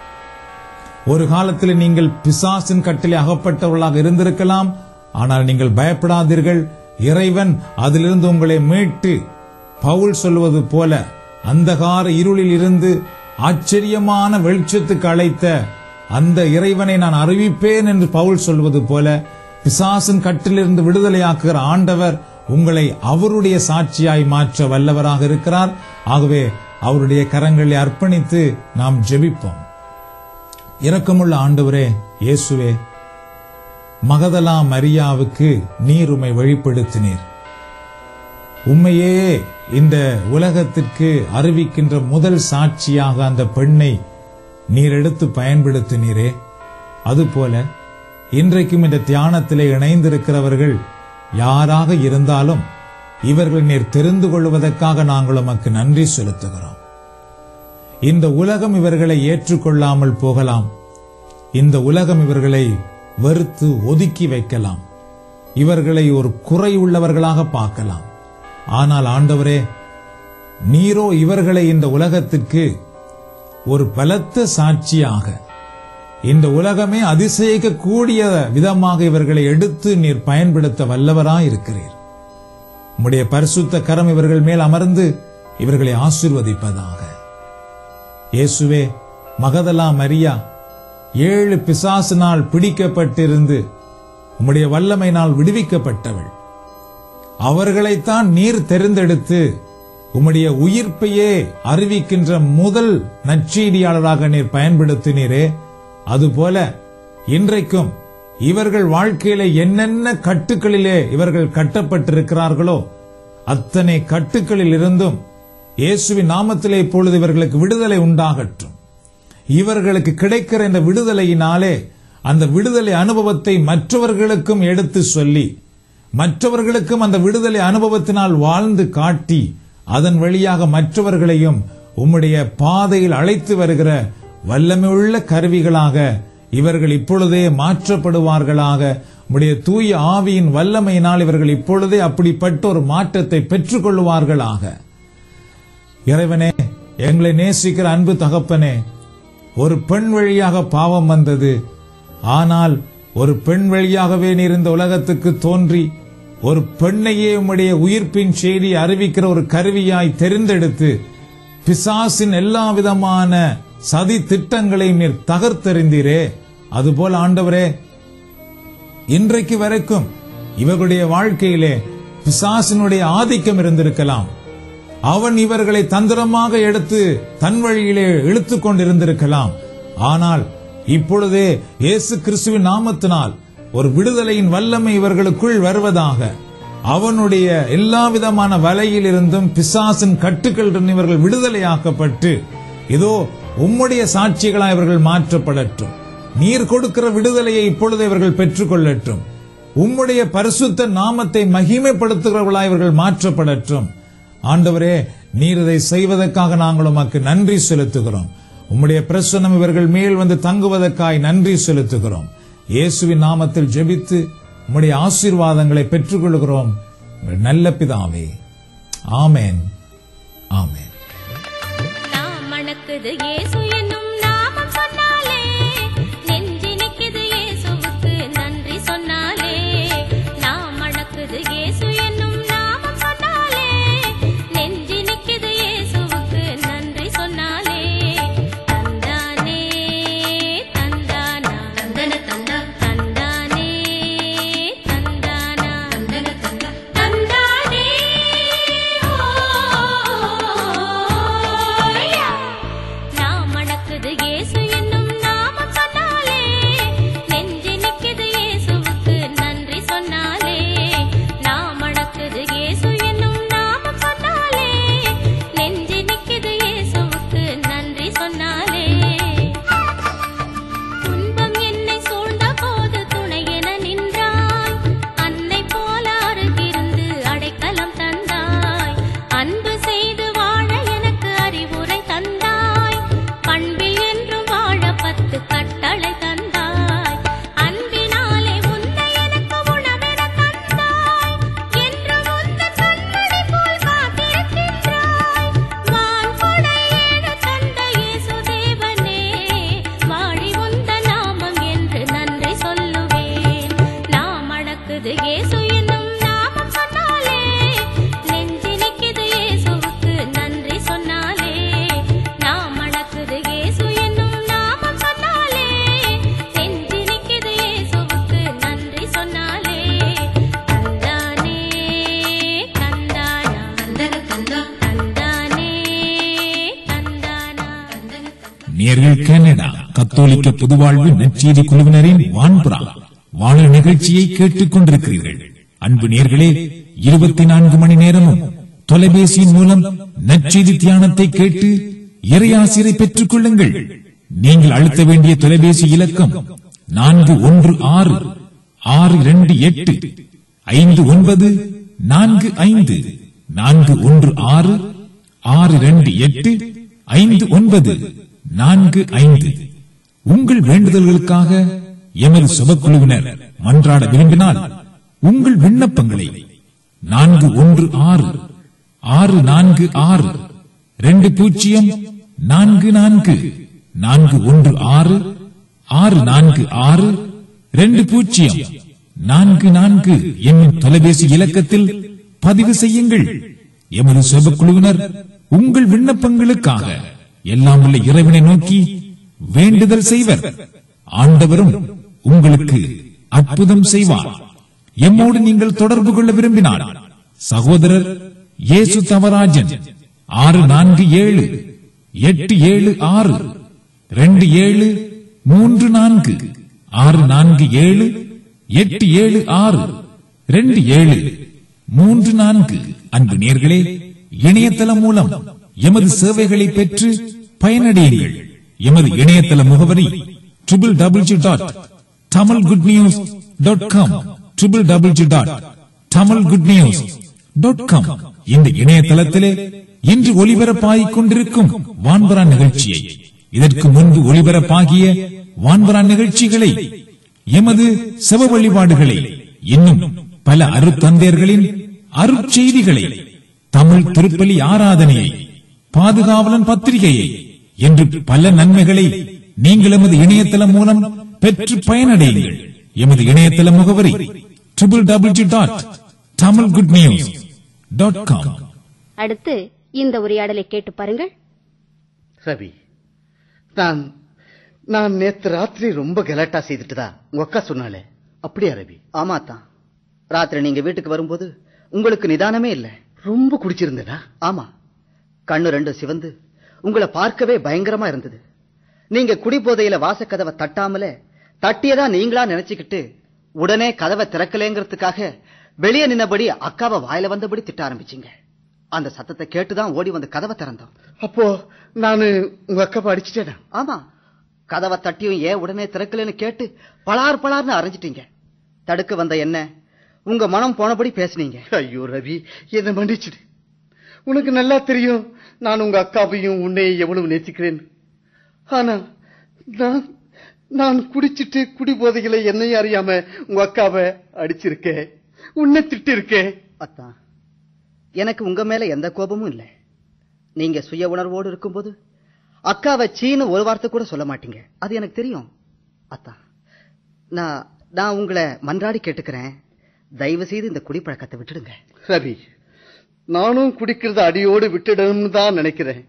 ஒரு காலத்தில் நீங்கள் பிசாசின் கட்டிலே அகப்பட்டவர்களாக இருந்திருக்கலாம் ஆனால் நீங்கள் பயப்படாதீர்கள் இறைவன் அதிலிருந்து உங்களை மீட்டு பவுல் சொல்வது போல அந்தகார இருளில் இருந்து ஆச்சரியமான வெளிச்சத்துக்கு அழைத்த அந்த இறைவனை நான் அறிவிப்பேன் என்று பவுல் சொல்வது போல பிசாசின் கட்டிலிருந்து விடுதலையாக்குகிற ஆண்டவர் உங்களை அவருடைய சாட்சியாய் மாற்ற வல்லவராக இருக்கிறார் ஆகவே அவருடைய கரங்களை அர்ப்பணித்து நாம் ஜெபிப்போம் இரக்கமுள்ள ஆண்டவரே இயேசுவே மகதலா மரியாவுக்கு நீர் உம்மை வெளிப்படுத்தினீர் உண்மையே இந்த உலகத்திற்கு அறிவிக்கின்ற முதல் சாட்சியாக அந்த பெண்ணை நீர் எடுத்து பயன்படுத்தினீரே அதுபோல இன்றைக்கும் இந்த தியானத்திலே இணைந்திருக்கிறவர்கள் யாராக இருந்தாலும் இவர்கள் நீர் தெரிந்து கொள்வதற்காக நாங்கள் உமக்கு நன்றி செலுத்துகிறோம் இந்த உலகம் இவர்களை ஏற்றுக்கொள்ளாமல் போகலாம் இந்த உலகம் இவர்களை வெறுத்து ஒதுக்கி வைக்கலாம் இவர்களை ஒரு குறை உள்ளவர்களாக பார்க்கலாம் ஆனால் ஆண்டவரே நீரோ இவர்களை இந்த உலகத்திற்கு ஒரு பலத்த சாட்சியாக இந்த உலகமே அதிசயிக்க கூடிய விதமாக இவர்களை எடுத்து நீர் பயன்படுத்த வல்லவராய் இருக்கிறீர் உம்முடைய பரிசுத்த கரம் இவர்கள் மேல் அமர்ந்து இவர்களை ஆசிர்வதிப்பதாக இயேசுவே மகதலா மரியா ஏழு பிசாசினால் பிடிக்கப்பட்டிருந்து உம்முடைய வல்லமையினால் விடுவிக்கப்பட்டவள் அவர்களைத்தான் நீர் தெரிந்தெடுத்து உம்முடைய உயிர்ப்பையே அறிவிக்கின்ற முதல் நற்செய்தியாளராக நீர் பயன்படுத்தினீரே அதுபோல இன்றைக்கும் இவர்கள் வாழ்க்கையில என்னென்ன கட்டுக்களிலே இவர்கள் கட்டப்பட்டிருக்கிறார்களோ அத்தனை கட்டுக்களில் இருந்தும் இயேசுவின் நாமத்திலே இப்பொழுது இவர்களுக்கு விடுதலை உண்டாகட்டும் இவர்களுக்கு கிடைக்கிற இந்த விடுதலையினாலே அந்த விடுதலை அனுபவத்தை மற்றவர்களுக்கும் எடுத்து சொல்லி மற்றவர்களுக்கும் அந்த விடுதலை அனுபவத்தினால் வாழ்ந்து காட்டி அதன் வழியாக மற்றவர்களையும் உம்முடைய பாதையில் அழைத்து வருகிற வல்லமையுள்ள கருவிகளாக இவர்கள் இப்பொழுதே மாற்றப்படுவார்களாக உம்முடைய தூய ஆவியின் வல்லமையினால் இவர்கள் இப்பொழுதே அப்படிப்பட்ட ஒரு மாற்றத்தை பெற்றுக் கொள்வார்களாக இறைவனே எங்களை நேசிக்கிற அன்பு தகப்பனே ஒரு பெண் வழியாக பாவம் வந்தது ஆனால் ஒரு பெண் வழியாகவே நீர் இந்த உலகத்துக்கு தோன்றி ஒரு பெண்ணையே உம்முடைய உயிர்ப்பின் செய்தி அறிவிக்கிற ஒரு கருவியாய் தெரிந்தெடுத்து பிசாசின் எல்லா விதமான சதி திட்டங்களையும் நீர் தகர்த்தெறிந்தீரே அதுபோல ஆண்டவரே இன்றைக்கு வரைக்கும் இவர்களுடைய வாழ்க்கையிலே பிசாசினுடைய ஆதிக்கம் இருந்திருக்கலாம் அவன் இவர்களை தந்திரமாக எடுத்து தன் வழியிலே இழுத்துக் கொண்டிருந்திருக்கலாம் ஆனால் இப்பொழுதே இயேசு கிறிஸ்துவின் நாமத்தினால் ஒரு விடுதலையின் வல்லமை இவர்களுக்குள் வருவதாக அவனுடைய எல்லா விதமான வலையில் இருந்தும் பிசாசின் கட்டுக்கள் இவர்கள் விடுதலையாக்கப்பட்டு இதோ உம்முடைய சாட்சிகளாய் இவர்கள் மாற்றப்படட்டும் நீர் கொடுக்கிற விடுதலையை இப்பொழுது இவர்கள் பெற்றுக்கொள்ளட்டும் உம்முடைய பரிசுத்த நாமத்தை மகிமைப்படுத்துகிறவர்களாய் இவர்கள் மாற்றப்படட்டும் ஆண்டவரே நீர் இதை செய்வதற்காக நாங்கள் உமக்கு நன்றி செலுத்துகிறோம் உம்முடைய பிரசன்னம் இவர்கள் மேல் வந்து தங்குவதற்காய் நன்றி செலுத்துகிறோம் இயேசுவின் நாமத்தில் ஜெபித்து உம்முடைய ஆசீர்வாதங்களை பெற்றுக்கொள்கிறோம் உங்கள் நல்ல பிதாவே ஆமேன் ஆமேன் நாம் மணக்குது இயேசு என்னும் நாமம் சொன்னாலே நெஞ்சினிக்குது இயேசுவுக்கு நன்றி சொன்னாலே நாம் மணக்குது இயேசு என்னும் நாமம் சொன்னாலே நெஞ்சினிக்குது இயேசுவுக்கு நன்றி சொன்னாலே தந்தானே தந்தானா தந்தன தந்தா தந்தானே தந்தானா தந்தன தந்தா தந்தானே ஓ நாம் மணக்குது இயேசு என்னும் நாமம் சொன்னாலே நெஞ்சு நிக்குது இயேசுவுக்கு நன்றி சொன்னாலே நாம் மணக்குது இயேசு என்னும் நாமம் சொன்னாலே நெஞ்சு நிக்குது இயேசுவுக்கு நன்றி சொன்னாலே துன்பம் என்னை சூழ்ந்த போது துணை என நின்றாய் அன்னை போல அருகிருந்து அடைக்கலம் தந்தாய் அன்பு செய்து வாழ எனக்கு அறிவுரை தந்தாய் பண்பில் என்றும் வாழ பத்து கட்டளை தந்தாய் அன்பினாலே உன்னை எனக்கு உணவிட தந்தாய் என்றும் உந்தன் கண்மணி போல் காத்திருக்கின்றாய் வான் கொடை ஏழு தந்த இயேசு தேவனே வாழி உந்த நாமம் என்று நன்றி சொல்லுவேன் நாம் அடக்குது இயேசு என்னும் நாமம் சொன்னாலே நெஞ்சு நிக்குது இயேசுவுக்கு நன்றி சொன்னாலே நாம் அடக்குது இயேசு என்னும் நாமம் சொன்னாலே நெஞ்சு நிக்குது இயேசுவுக்கு நன்றி சொன்னாலே தந்தானே தந்தானா தந்தன தந்தா தந்தானே தந்தானா தந்தன நேர்கள் கனடா கத்தோலிக்க பொதுவாழ்வு நற்செய்தி குழுவினரின் வான்புறா வாழ நிகழ்ச்சியை கேட்டுக் கொண்டிருக்கிறீர்கள் அன்பு நேர்களே இருபத்தி நான்கு மணி நேரமும் தொலைபேசியின் மூலம் நற்செய்தி தியானத்தை கேட்டு இறையாசிரை பெற்றுக் கொள்ளுங்கள் நீங்கள் அழுத்த வேண்டிய தொலைபேசி இலக்கம் நான்கு ஒன்று ஆறு ஆறு இரண்டு எட்டு ஐந்து ஒன்பது நான்கு ஐந்து நான்கு ஒன்று ஆறு ஆறு ரெண்டு எட்டு ஐந்து ஒன்பது நான்கு ஐந்து உங்கள் வேண்டுதல்களுக்காக எமது சுபக்குழுவினர் மன்றாட விரும்பினால் உங்கள் விண்ணப்பங்களை நான்கு ஒன்று ஆறு ஆறு நான்கு ஆறு ரெண்டு பூஜ்ஜியம் நான்கு நான்கு நான்கு ஒன்று ஆறு ஆறு நான்கு ஆறு ரெண்டு பூஜ்ஜியம் நான்கு நான்கு என்னும் தொலைபேசி இலக்கத்தில் பதிவு செய்யுங்கள் எமது சுபக்குழுவினர் உங்கள் விண்ணப்பங்களுக்காக எல்லாம் உள்ள இறைவனை நோக்கி வேண்டுதல் செய்வர் ஆண்டவரும் உங்களுக்கு அற்புதம் செய்வார் எம்மோடு நீங்கள் தொடர்பு கொள்ள விரும்பினால் சகோதரர் இயேசு தவராஜன் ஆறு நான்கு ஏழு எட்டு ஏழு ஆறு ரெண்டு ஏழு மூன்று நான்கு ஆறு நான்கு ஏழு எட்டு ஏழு ஆறு ரெண்டு ஏழு மூன்று நான்கு அன்பு நேர்களே இணையதளம் மூலம் எமது சேவைகளை பெற்று பயனடையுங்கள் எமது இணையதள முகவரி triple double dot Tamil good news dot com triple double dot Tamil good news dot com இந்த இணையதளத்திலே இன்று ஒளிபரப்பாகிக் கொண்டிருக்கும் வான்பரா நிகழ்ச்சியை இதற்கு முன்பு ஒளிபரப்பாகிய வான்பரா நிகழ்ச்சிகளை எமது செவ வழிபாடுகளை இன்னும் பல அருத்தந்தையர்களின் அருட்செய்திகளை தமிழ் திருப்பலி ஆராதனையை பாதுகாவலன் பத்திரிகையை என்று பல நன்மைகளை நீங்கள் எமது இணையதளம் மூலம் பெற்று பயனடையுங்கள் எமது இணையதள முகவரி triple double dot Tamil good news dot com அடுத்து இந்த உரையாடலை கேட்டு பாருங்கள் ரவி நான் நான் நேத்து ராத்திரி ரொம்ப கலாட்டா செய்துட்டுதா உங்க அக்கா சொன்னாலே அப்படியா ரவி ஆமா தான் ராத்திரி நீங்க வீட்டுக்கு வரும்போது உங்களுக்கு நிதானமே இல்ல ரொம்ப குடிச்சிருந்தேனா ஆமா கண்ணு ரெண்டு சிவந்து உங்களை பார்க்கவே பயங்கரமா இருந்தது நீங்க குடிபோதையில வாசக்கதவை தட்டாமலே தட்டியதா நீங்களா நினைச்சுக்கிட்டு உடனே கதவை திறக்கலேங்கிறதுக்காக வெளியே நின்னபடி அக்காவை வாயில வந்தபடி திட்ட ஆரம்பிச்சீங்க அந்த சத்தத்தை கேட்டுதான் ஓடி வந்து கதவை திறந்தோம் அப்போ நானு உங்க அக்காவை அடிச்சிட்டேனா ஆமா கதவை தட்டியும் ஏன் உடனே திறக்கலன்னு கேட்டு பலார் பலார்னு அரைஞ்சிட்டீங்க தடுக்க வந்த என்ன உங்க மனம் போனபடி பேசுனீங்க ஐயோ ரவி என்ன மன்னிச்சிடு உனக்கு நல்லா தெரியும் நான் உங்க அக்காவையும் உன்னையும் எவ்வளவு நேசிக்கிறேன் ஆனா நான் நான் குடிச்சிட்டு குடி போதையில என்னையும் அறியாம உங்க அக்காவை அடிச்சிருக்கேன் உன்னை திட்டு இருக்கேன் அத்தான் எனக்கு உங்க மேல எந்த கோபமும் இல்ல நீங்க சுய உணர்வோடு இருக்கும்போது அக்காவை சீனு ஒரு வார்த்தை கூட சொல்ல மாட்டீங்க அது எனக்கு தெரியும் அத்தா நான் நான் உங்களை மன்றாடி கேட்டுக்கிறேன் தயவு செய்து இந்த குடிப்பழக்கத்தை விட்டுடுங்க ரவி நானும் குடிக்கிறத அடியோடு விட்டுடணும்னு தான் நினைக்கிறேன்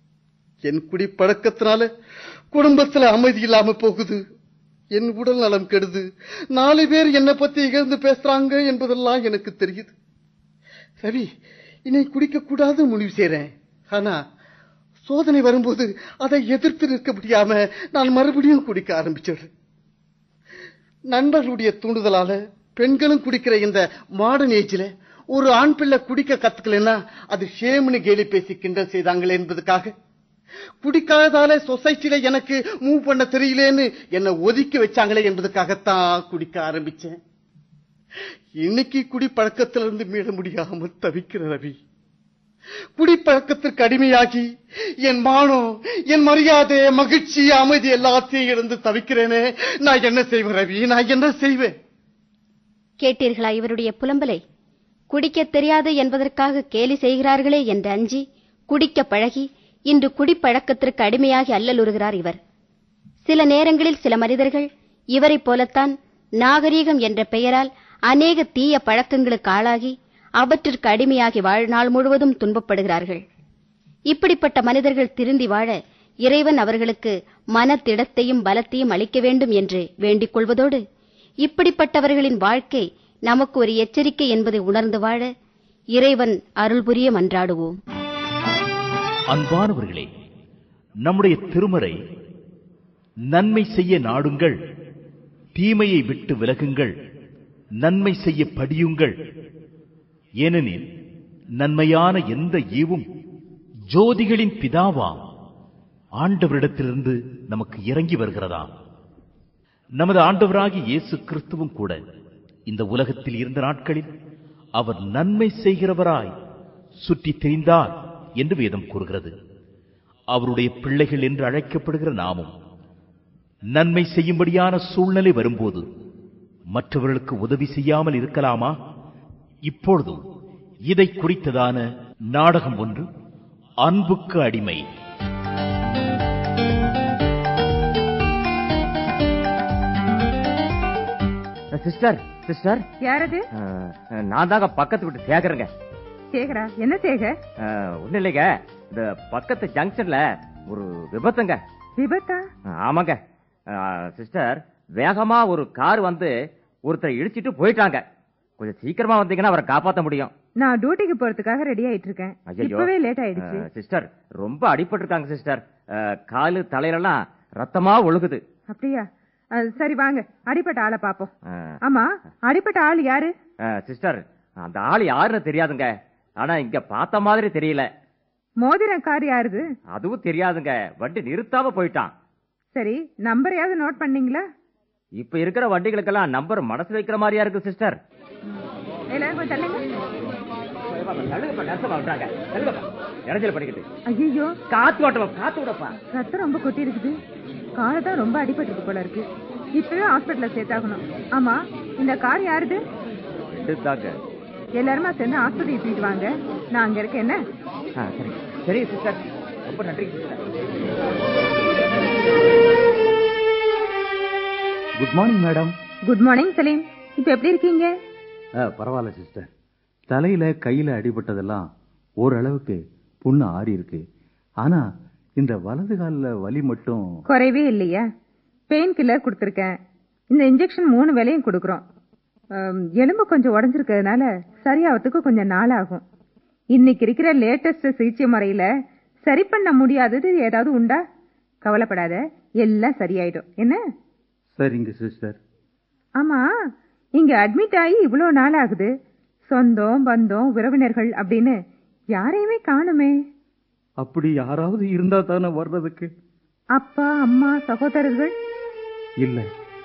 என் குடி பழக்கத்தினால குடும்பத்துல அமைதி இல்லாம போகுது என் உடல் நலம் கெடுது நாலு பேர் என்னை பத்தி இகழ்ந்து பேசுறாங்க என்பதெல்லாம் எனக்கு தெரியுது ரவி இனி குடிக்க கூடாது முடிவு செய்றேன் ஆனா சோதனை வரும்போது அதை எதிர்த்து நிற்க முடியாம நான் மறுபடியும் குடிக்க ஆரம்பிச்சிடுறேன் நண்பர்களுடைய தூண்டுதலால பெண்களும் குடிக்கிற இந்த மாடர்ன் ஏஜ்ல ஒரு ஆண் பிள்ளை குடிக்க கத்துக்கலன்னா அது ஷேம்னு கேலி பேசி கிண்டல் செய்தாங்களே என்பதுக்காக குடிக்காததால சொசைட்டில எனக்கு மூவ் பண்ண தெரியலேன்னு என்னை ஒதுக்கி வச்சாங்களே என்பதுக்காகத்தான் குடிக்க ஆரம்பிச்சேன் இன்னைக்கு குடி பழக்கத்திலிருந்து மீள முடியாம தவிக்கிற ரவி குடிப்பழக்கத்திற்கு அடிமையாகி என் மானம் என் மரியாதை மகிழ்ச்சி அமைதி எல்லாத்தையும் இழந்து தவிக்கிறேனே நான் என்ன செய்வேன் ரவி நான் என்ன செய்வேன் கேட்டீர்களா இவருடைய புலம்பலை குடிக்கத் தெரியாது என்பதற்காக கேலி செய்கிறார்களே என்று அஞ்சி குடிக்க பழகி இன்று குடிப்பழக்கத்திற்கு அடிமையாகி அல்லலுறுகிறார் இவர் சில நேரங்களில் சில மனிதர்கள் இவரைப் போலத்தான் நாகரீகம் என்ற பெயரால் அநேக தீய பழக்கங்களுக்கு ஆளாகி அவற்றிற்கு அடிமையாகி வாழ்நாள் முழுவதும் துன்பப்படுகிறார்கள் இப்படிப்பட்ட மனிதர்கள் திருந்தி வாழ இறைவன் அவர்களுக்கு மனத்திடத்தையும் பலத்தையும் அளிக்க வேண்டும் என்று வேண்டிக் கொள்வதோடு இப்படிப்பட்டவர்களின் வாழ்க்கை நமக்கு ஒரு எச்சரிக்கை என்பதை உணர்ந்து வாழ இறைவன் அருள் புரிய மன்றாடுவோம் அன்பானவர்களே நம்முடைய திருமறை நன்மை செய்ய நாடுங்கள் தீமையை விட்டு விலகுங்கள் நன்மை செய்ய படியுங்கள் ஏனெனில் நன்மையான எந்த ஈவும் ஜோதிகளின் பிதாவாம் ஆண்டவரிடத்திலிருந்து நமக்கு இறங்கி வருகிறதாம் நமது ஆண்டவராகிய இயேசு கிறிஸ்துவும் கூட இந்த உலகத்தில் இருந்த நாட்களில் அவர் நன்மை செய்கிறவராய் சுற்றித் திரிந்தார் என்று வேதம் கூறுகிறது அவருடைய பிள்ளைகள் என்று அழைக்கப்படுகிற நாமும் நன்மை செய்யும்படியான சூழ்நிலை வரும்போது மற்றவர்களுக்கு உதவி செய்யாமல் இருக்கலாமா இப்பொழுதும் இதை குறித்ததான நாடகம் ஒன்று அன்புக்கு அடிமை சிஸ்டர் சிஸ்டர் யாரது நான் தாங்க பக்கத்து விட்டு சேகருங்க சேகரா என்ன சேகர் ஒண்ணு இல்லைங்க இந்த பக்கத்து ஜங்ஷன்ல ஒரு விபத்துங்க விபத்தா ஆமாங்க சிஸ்டர் வேகமா ஒரு கார் வந்து ஒருத்தரை இடிச்சிட்டு போயிட்டாங்க கொஞ்சம் சீக்கிரமா வந்தீங்கன்னா அவரை காப்பாத்த முடியும் நான் டியூட்டிக்கு போறதுக்காக ரெடி ஆயிட்டு இருக்கேன் ஐயையோ. இப்பவே லேட் ஆயிடுச்சு அஹ், சிஸ்டர் ரொம்ப அடிபட்டிருக்காங்க சிஸ்டர் அஹ், காலு தலையிலலாம் ரத்தமா ஒழுகுது அப்படியா அஹ், சரி வாங்க அடிப்பட்ட ஆளை பாப்போம் அஹ், ஆமா அடிப்பட்ட ஆள் யாரு அஹ், சிஸ்டர் அந்த ஆள் யாருன்னு தெரியாதுங்க ஆனா இங்க பார்த்த மாதிரி தெரியல மோதிரம் கார் யாருது அதுவும் தெரியாதுங்க வண்டி நிறுத்தாம போயிட்டான் சரி நம்பரையாவது நோட் பண்ணீங்களா இப்ப இருக்கிற வண்டிகளுக்கெல்லாம் நம்பர் மனசு வைக்கிற மாதிரியா இருக்கு சிஸ்டர் எல்லாரும் கொஞ்சம் தள்ளுங்க தள்ளுங்கப்பா, நெசமா விட்டாங்க. தள்ளுங்கப்பா. இடைஞ்சல் பண்ணிக்கிட்டு ஐயோ காத்து ஓட்டமா காத்து விடப்பா ரத்தம் ரொம்ப கொட்டி இருக்குது காலை தான் ரொம்ப அடிபட்டிருக்கு போல இருக்கு இப்பவே ஹாஸ்பிட்டல்ல சேர்த்தாகணும் ஆமா இந்த கார் யாருது இதுதாங்க எல்லாருமா சேர்ந்து ஆஸ்பத்திரி தூக்கிட்டு வாங்க நான் அங்க இருக்கேன் என்ன ஆ, சரி சரி சிஸ்டர் ரொம்ப நன்றி sister good morning madam good morning Salim இப்ப எப்படி இருக்கீங்க பரவாயில்ல சிஸ்டர் தலையில கையில அடிபட்டதெல்லாம் ஓரளவுக்கு புண்ணு ஆறி இருக்கு ஆனா இந்த வலது கால்ல வலி மட்டும் குறைவே இல்லையா பெயின் கில்லர் கொடுத்துருக்கேன் இந்த இன்ஜெக்ஷன் மூணு வேலையும் கொடுக்குறோம் அம், எலும்பு கொஞ்சம் உடஞ்சிருக்கிறதுனால சரியாவதுக்கு கொஞ்சம் நாள் ஆகும் இன்னைக்கு இருக்கிற லேட்டஸ்ட் சிகிச்சை முறையில சரி பண்ண முடியாதது ஏதாவது உண்டா கவலைப்படாத எல்லாம் சரியாயிடும் என்ன சரிங்க சிஸ்டர் ஆமா இங்க அட்மிட் ஆகி இவ்வளோ நாள் ஆகுது சொந்தம் பந்தம் உறவினர்கள் அப்படின்னு யாரையுமே காணுமே அப்படி யாராவது இருந்தா தானே வர்றதுக்கு அப்பா அம்மா சகோதரர்கள் இல்ல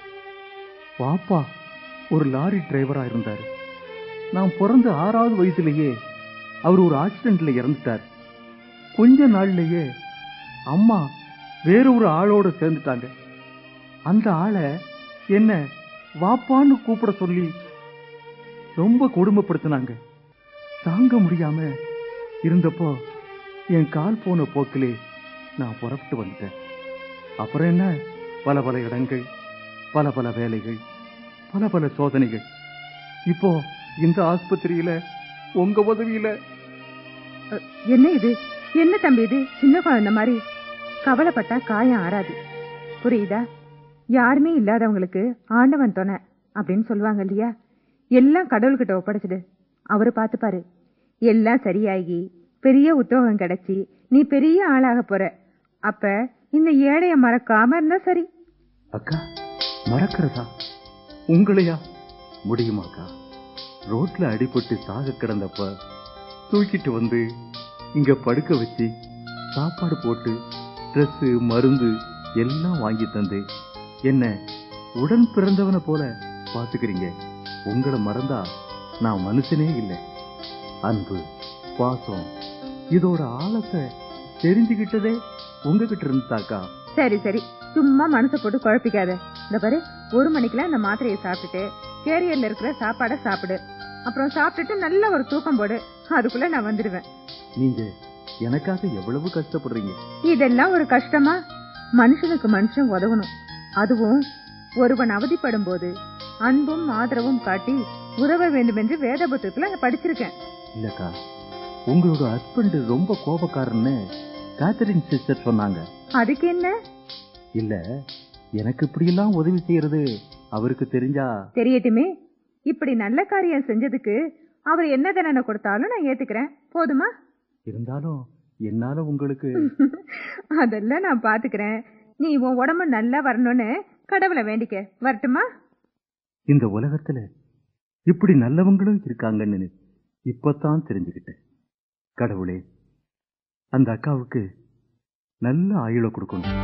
பாப்பா ஒரு லாரி டிரைவரா இருந்தாரு நான் பிறந்த ஆறாவது வயசுலயே அவர் ஒரு ஆக்சிடென்ட்ல இறந்துட்டார் கொஞ்ச நாள்லயே அம்மா வேற ஒரு ஆளோட சேர்ந்துட்டாங்க அந்த ஆளை என்ன வாப்பான்னு கூப்பிட சொல்லி ரொம்ப கொடுமைப்படுத்தினாங்க தாங்க முடியாம இருந்தப்போ என் கால் போன போக்கிலே நான் புறப்பட்டு வந்துட்டேன் அப்புறம் என்ன பல பல இடங்கள் பல பல வேலைகள் பல பல சோதனைகள் இப்போ இந்த ஆஸ்பத்திரியில உங்க உதவியில அ, என்ன இது என்ன தம்பி இது சின்ன குழந்தை மாதிரி கவலைப்பட்டா காயம் ஆறாது புரியுதா யாருமே இல்லாதவங்களுக்கு ஆண்டவன் துணை அப்படின்னு சொல்லுவாங்க இல்லையா எல்லாம் கடவுள்கிட்ட ஒப்படைச்சிடு அவரு பார்த்துப்பாரு எல்லாம் சரியாகி பெரிய உத்தியோகம் கிடைச்சி நீ பெரிய ஆளாக போற அப்ப இந்த ஏழைய மறக்காம இருந்தா சரி அக்கா மறக்கிறதா உங்களையா முடியுமாக்கா ரோட்ல அடிபட்டு சாக கிடந்தப்ப தூக்கிட்டு வந்து இங்க படுக்க வச்சு சாப்பாடு போட்டு Dress மருந்து எல்லாம் வாங்கி தந்து என்ன உடன் பிறந்தவனை போல பாத்துக்கிறீங்க உங்களை மறந்தா நான் மனுஷனே இல்லை அன்பு பாசம் இதோட ஆழத்தை தெரிஞ்சுக்கிட்டதே உங்ககிட்ட இருந்தாக்கா சரி சரி சும்மா மனசை போட்டு குழப்பிக்காத இந்த பாரு ஒரு மணிக்கெல்லாம் இந்த மாத்திரையை சாப்பிட்டுட்டு கேரியர்ல இருக்கிற சாப்பாடை சாப்பிடு அப்புறம் சாப்பிட்டுட்டு நல்ல ஒரு தூக்கம் போடு அதுக்குள்ள நான் வந்துடுவேன் நீங்க எனக்காக எவ்வளவு கஷ்டப்படுறீங்க இதெல்லாம் ஒரு கஷ்டமா மனுஷனுக்கு மனுஷன் உதவணும் அதுவும் ஒருவன் அவதிப்படும் போது அன்பும் ஆதரவும் காட்டி உதவ வேண்டும் என்று வேத புத்தகத்துல நான் படிச்சிருக்கேன் இல்லக்கா உங்களோட ஹஸ்பண்ட் ரொம்ப கோபக்காரன்னு கேத்தரின் சிஸ்டர் சொன்னாங்க அதுக்கு என்ன இல்ல எனக்கு இப்படியெல்லாம் உதவி செய்யறது அவருக்கு தெரிஞ்சா தெரியட்டுமே இப்படி நல்ல காரியம் செஞ்சதுக்கு அவர் என்ன தண்டனை கொடுத்தாலும் நான் ஏத்துக்கிறேன் போதுமா இருந்தாலும் என்னால உங்களுக்கு அதெல்லாம் நான் பாத்துக்கிறேன் நீ உன் உடம்பு நல்லா வரணும்னு கடவுளை வேண்டிக்க வரட்டுமா இந்த உலகத்துல இப்படி நல்லவங்களும் இருக்காங்கன்னு இப்பதான் தெரிஞ்சுக்கிட்டேன் கடவுளே அந்த அக்காவுக்கு நல்ல ஆயுள கொடுக்கணும்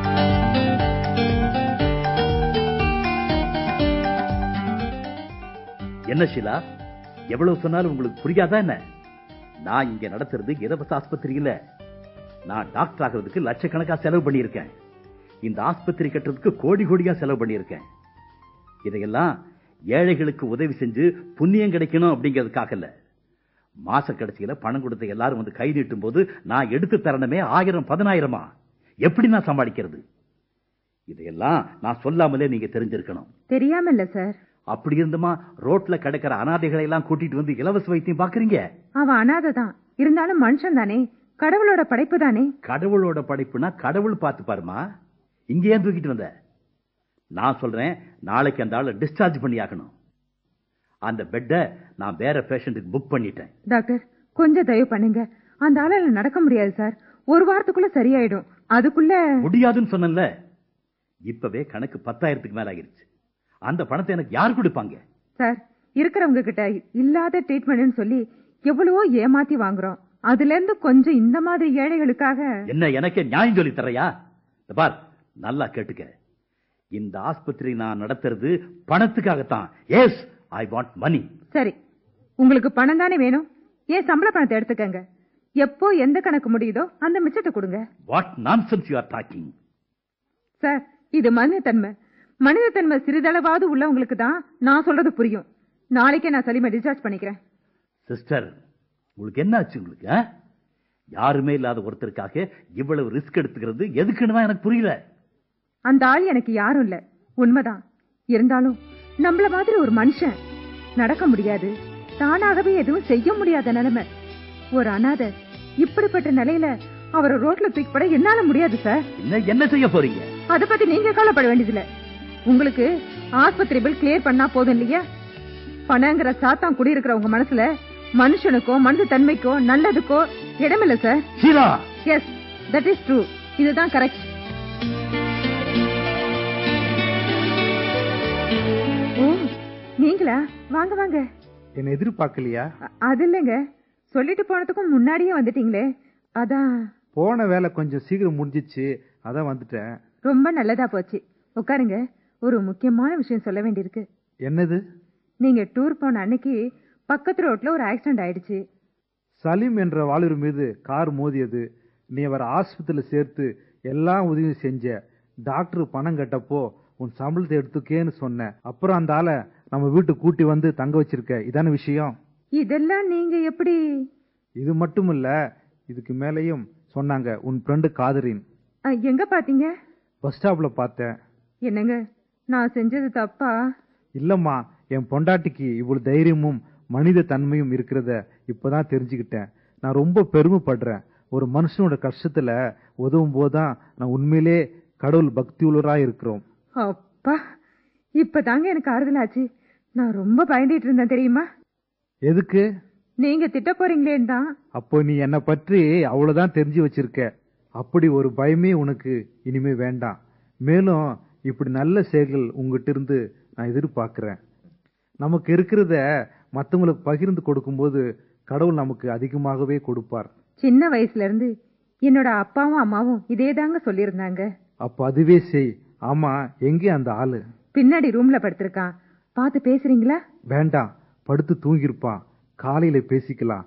என்ன ஷீலா எவ்வளவு சொன்னாலும் உங்களுக்கு புரியாதா என்ன நான் இங்க நடத்துறது இலவச ஆஸ்பத்திரி இல்ல நான் டாக்டர் ஆகிறதுக்கு லட்சக்கணக்கா செலவு பண்ணியிருக்கேன் இந்த ஆஸ்பத்திரி கட்டுறதுக்கு கோடி கோடியா செலவு பண்ணியிருக்கேன் இதையெல்லாம் ஏழைகளுக்கு உதவி செஞ்சு புண்ணியம் கிடைக்கணும் அப்படிங்கிறதுக்காக இல்ல மாச கடைசியில பணம் கொடுத்த எல்லாரும் வந்து கை நீட்டும் போது நான் எடுத்து தரணுமே ஆயிரம் பதினாயிரமா எப்படி நான் சமாளிக்கிறது இதையெல்லாம் நான் சொல்லாமலே நீங்க தெரிஞ்சிருக்கணும் தெரியாம இல்ல சார் அப்படி இருந்துமா ரோட்ல கிடக்கிற அனாதைகளை எல்லாம் கூட்டிட்டு வந்து இலவச வைத்தியம் பாக்குறீங்க அவன் அனாதை தான் இருந்தாலும் மனுஷன் தானே கடவுளோட படைப்பு தானே கடவுளோட படைப்புனா கடவுள் பார்த்து பாருமா இங்க ஏன் தூக்கிட்டு வந்த நான் சொல்றேன் நாளைக்கு அந்த ஆளை டிஸ்சார்ஜ் பண்ணி ஆகணும் அந்த பெட்டை நான் வேற பேஷண்ட்டுக்கு புக் பண்ணிட்டேன் டாக்டர் கொஞ்சம் தயவு பண்ணுங்க அந்த ஆளால நடக்க முடியாது சார் ஒரு வாரத்துக்குள்ள சரியாயிடும் அதுக்குள்ள முடியாதுன்னு சொன்னேன்ல இப்பவே கணக்கு பத்தாயிரத்துக்கு மேல ஆகிருச்சு அந்த பணத்தை எனக்கு யார் கொடுப்பாங்க சார் இருக்கிறவங்க கிட்ட இல்லாத ட்ரீட்மெண்ட்னு சொல்லி எவ்வளவோ ஏமாத்தி வாங்குறோம் அதுல இருந்து கொஞ்சம் இந்த மாதிரி ஏழைகளுக்காக என்ன எனக்கே நியாயம் சொல்லி தரையா இந்த பார் நல்லா கேட்டுக்க இந்த ஆஸ்பத்திரி நான் நடத்துறது பணத்துக்காகத்தான் எஸ் ஐ வாண்ட் மணி சரி உங்களுக்கு பணம் தானே வேணும் ஏன் சம்பள பணத்தை எடுத்துக்கங்க எப்போ எந்த கணக்கு முடியுதோ அந்த மிச்சத்தை கொடுங்க what nonsense you are talking sir இது மனிதத்தன்மை மனிதத்தன்மை சிறிதளவாவது உள்ளவங்களுக்கு தான் நான் சொல்றது புரியும் நாளைக்கே நான் சலீமை டிஸ்சார்ஜ் பண்ணிக்கிறேன் சிஸ்டர் உங்களுக்கு என்ன ஆச்சு உங்களுக்கு ஆ? யாருமே இல்லாத ஒருத்தருக்காக இவ்வளவு ரிஸ்க் எடுத்துக்கிறது எதுக்குன்னு தான் எனக்கு புரியல அந்த ஆள் எனக்கு யாரும் இல்ல உண்மைதான் இருந்தாலும் நம்மள மாதிரி ஒரு மனுஷன் நடக்க முடியாது தானாகவே எதுவும் செய்ய முடியாத நிலைமை ஒரு அனாதை இப்படிப்பட்ட நிலையில அவரை ரோட்ல தூக்கி போட என்னால முடியாது சார் என்ன என்ன செய்ய போறீங்க அத பத்தி நீங்க கவலைப்பட வேண்டியதில்ல உங்களுக்கு ஆஸ்பத்திரி பில் கிளியர் பண்ணா போதும் இல்லையா பணங்கிற சாத்தான் குடியிருக்கிற உங்க மனசுல மனுஷனுக்கோ மனித தன்மைக்கோ நல்லதுக்கோ இடமில்ல sir Sheela yes that is true இதுதான் கரெக்ட் ஓ நீங்களா வாங்க வாங்க என்ன எதிர்பார்க்கலையா அ- அது இல்லைங்க சொல்லிட்டு போனதுக்கும் முன்னாடியே வந்துட்டீங்களே அதான் போன வேலை கொஞ்சம் சீக்கிரம் முடிஞ்சிச்சு அதான் வந்துட்டேன் ரொம்ப நல்லதா போச்சு உட்காருங்க ஒரு முக்கியமான விஷயம் சொல்ல வேண்டியிருக்கு என்னது நீங்க டூர் போன அன்னைக்கு பக்கத்து ரோட்ல ஒரு ஆக்சிடென்ட் ஆயிடுச்சு சலீம் என்ற வாலிபர் மீது கார் மோதியது நீ அவர் ஆஸ்பத்திரியில் சேர்த்து எல்லா உதவியும் செஞ்ச டாக்டர் பணம் கட்டப்போ உன் சம்பளத்தை எடுத்துக்கேன்னு சொன்னேன் அப்புறம் அந்த ஆளை நம்ம வீட்டுக்கு கூட்டி வந்து தங்க வச்சிருக்க இதான விஷயம் இதெல்லாம் நீங்க எப்படி இது மட்டும் இல்ல இதுக்கு மேலேயும் சொன்னாங்க உன் ஃப்ரெண்டு காதரின் அ, எங்க பாத்தீங்க பஸ் ஸ்டாப்ல பார்த்தேன் என்னங்க நான் செஞ்சது தப்பா இல்லம்மா என் பொண்டாட்டிக்கு இவ்வளவு தைரியமும் மனித தன்மையும் இருக்கிறத இப்பதான் தெரிஞ்சுக்கிட்டேன் நான் ரொம்ப பெருமைப்படுறேன் ஒரு மனுஷனோட கஷ்டத்துல உதவும் போதுதான் நான் உண்மையிலே கடவுள் பக்தி உள்ளவரா இருக்கிறோம் அப்பா இப்பதாங்க எனக்கு ஆறுதலாச்சு நான் ரொம்ப பயந்துட்டு இருந்தேன் தெரியுமா எதுக்கு நீங்க திட்ட போறீங்களேன்னு தான் அப்போ நீ என்னை பற்றி அவ்வளவுதான் தெரிஞ்சு வச்சிருக்க அப்படி ஒரு பயமே உனக்கு இனிமே வேண்டாம் மேலும் இப்படி நல்ல செயல்கள் உங்ககிட்ட இருந்து நான் எதிர்பார்க்கிறேன் நமக்கு இருக்கிறத மத்தவங்களுக்கு பகிர்ந்து கொடுக்கும்போது கடவுள் நமக்கு அதிகமாகவே கொடுப்பார் சின்ன வயசுல இருந்து என்னோட அப்பாவும் அம்மாவும் இதே தாங்க சொல்லியிருந்தாங்க அப்ப அதுவே செய் ஆமா எங்கே அந்த ஆளு பின்னாடி ரூம்ல படுத்திருக்கான் பார்த்து பேசுறீங்களா வேண்டாம் படுத்து தூங்கியிருப்பான் காலையில பேசிக்கலாம்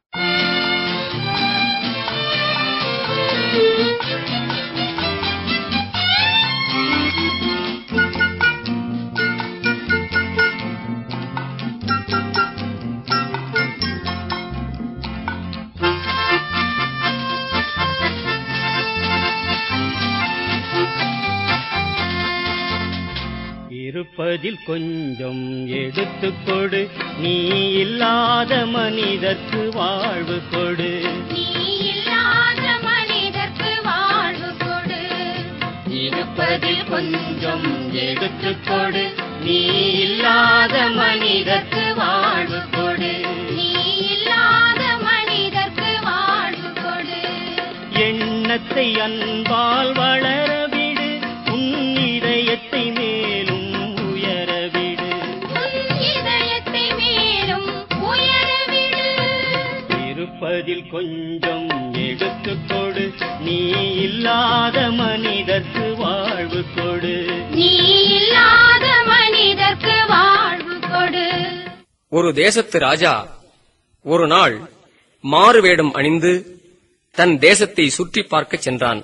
இருப்பதில் கொஞ்சம் எடுத்துக் கொடு நீ இல்லாத மனிதர்க்கு வாழ்வு கொடு நீ இல்லாத மனிதர்க்கு வாழ்வு கொடு இருப்பதில் கொஞ்சம் எடுத்துக் கொடு நீ இல்லாத மனிதர்க்கு வாழ்வு கொடு நீ இல்லாத மனிதர்க்கு வாழ்வு கொடு எண்ணத்தை அன்பால் வளர விடு உன் இதயத்தை மேலும் உயர விடு உன் இதயத்தை மேலும் உயரவிடு இருப்பதில் கொஞ்சம் எடுத்துக் கொடு நீ இல்லாத மனிதர்க்கு வாழ்வு கொடு நீ இல்லாத மனிதர்க்கு வாழ்வு கொடு ஒரு தேசத்து ராஜா ஒரு நாள் மாறுவேடம் அணிந்து தன் தேசத்தை சுற்றி பார்க்கச் சென்றான்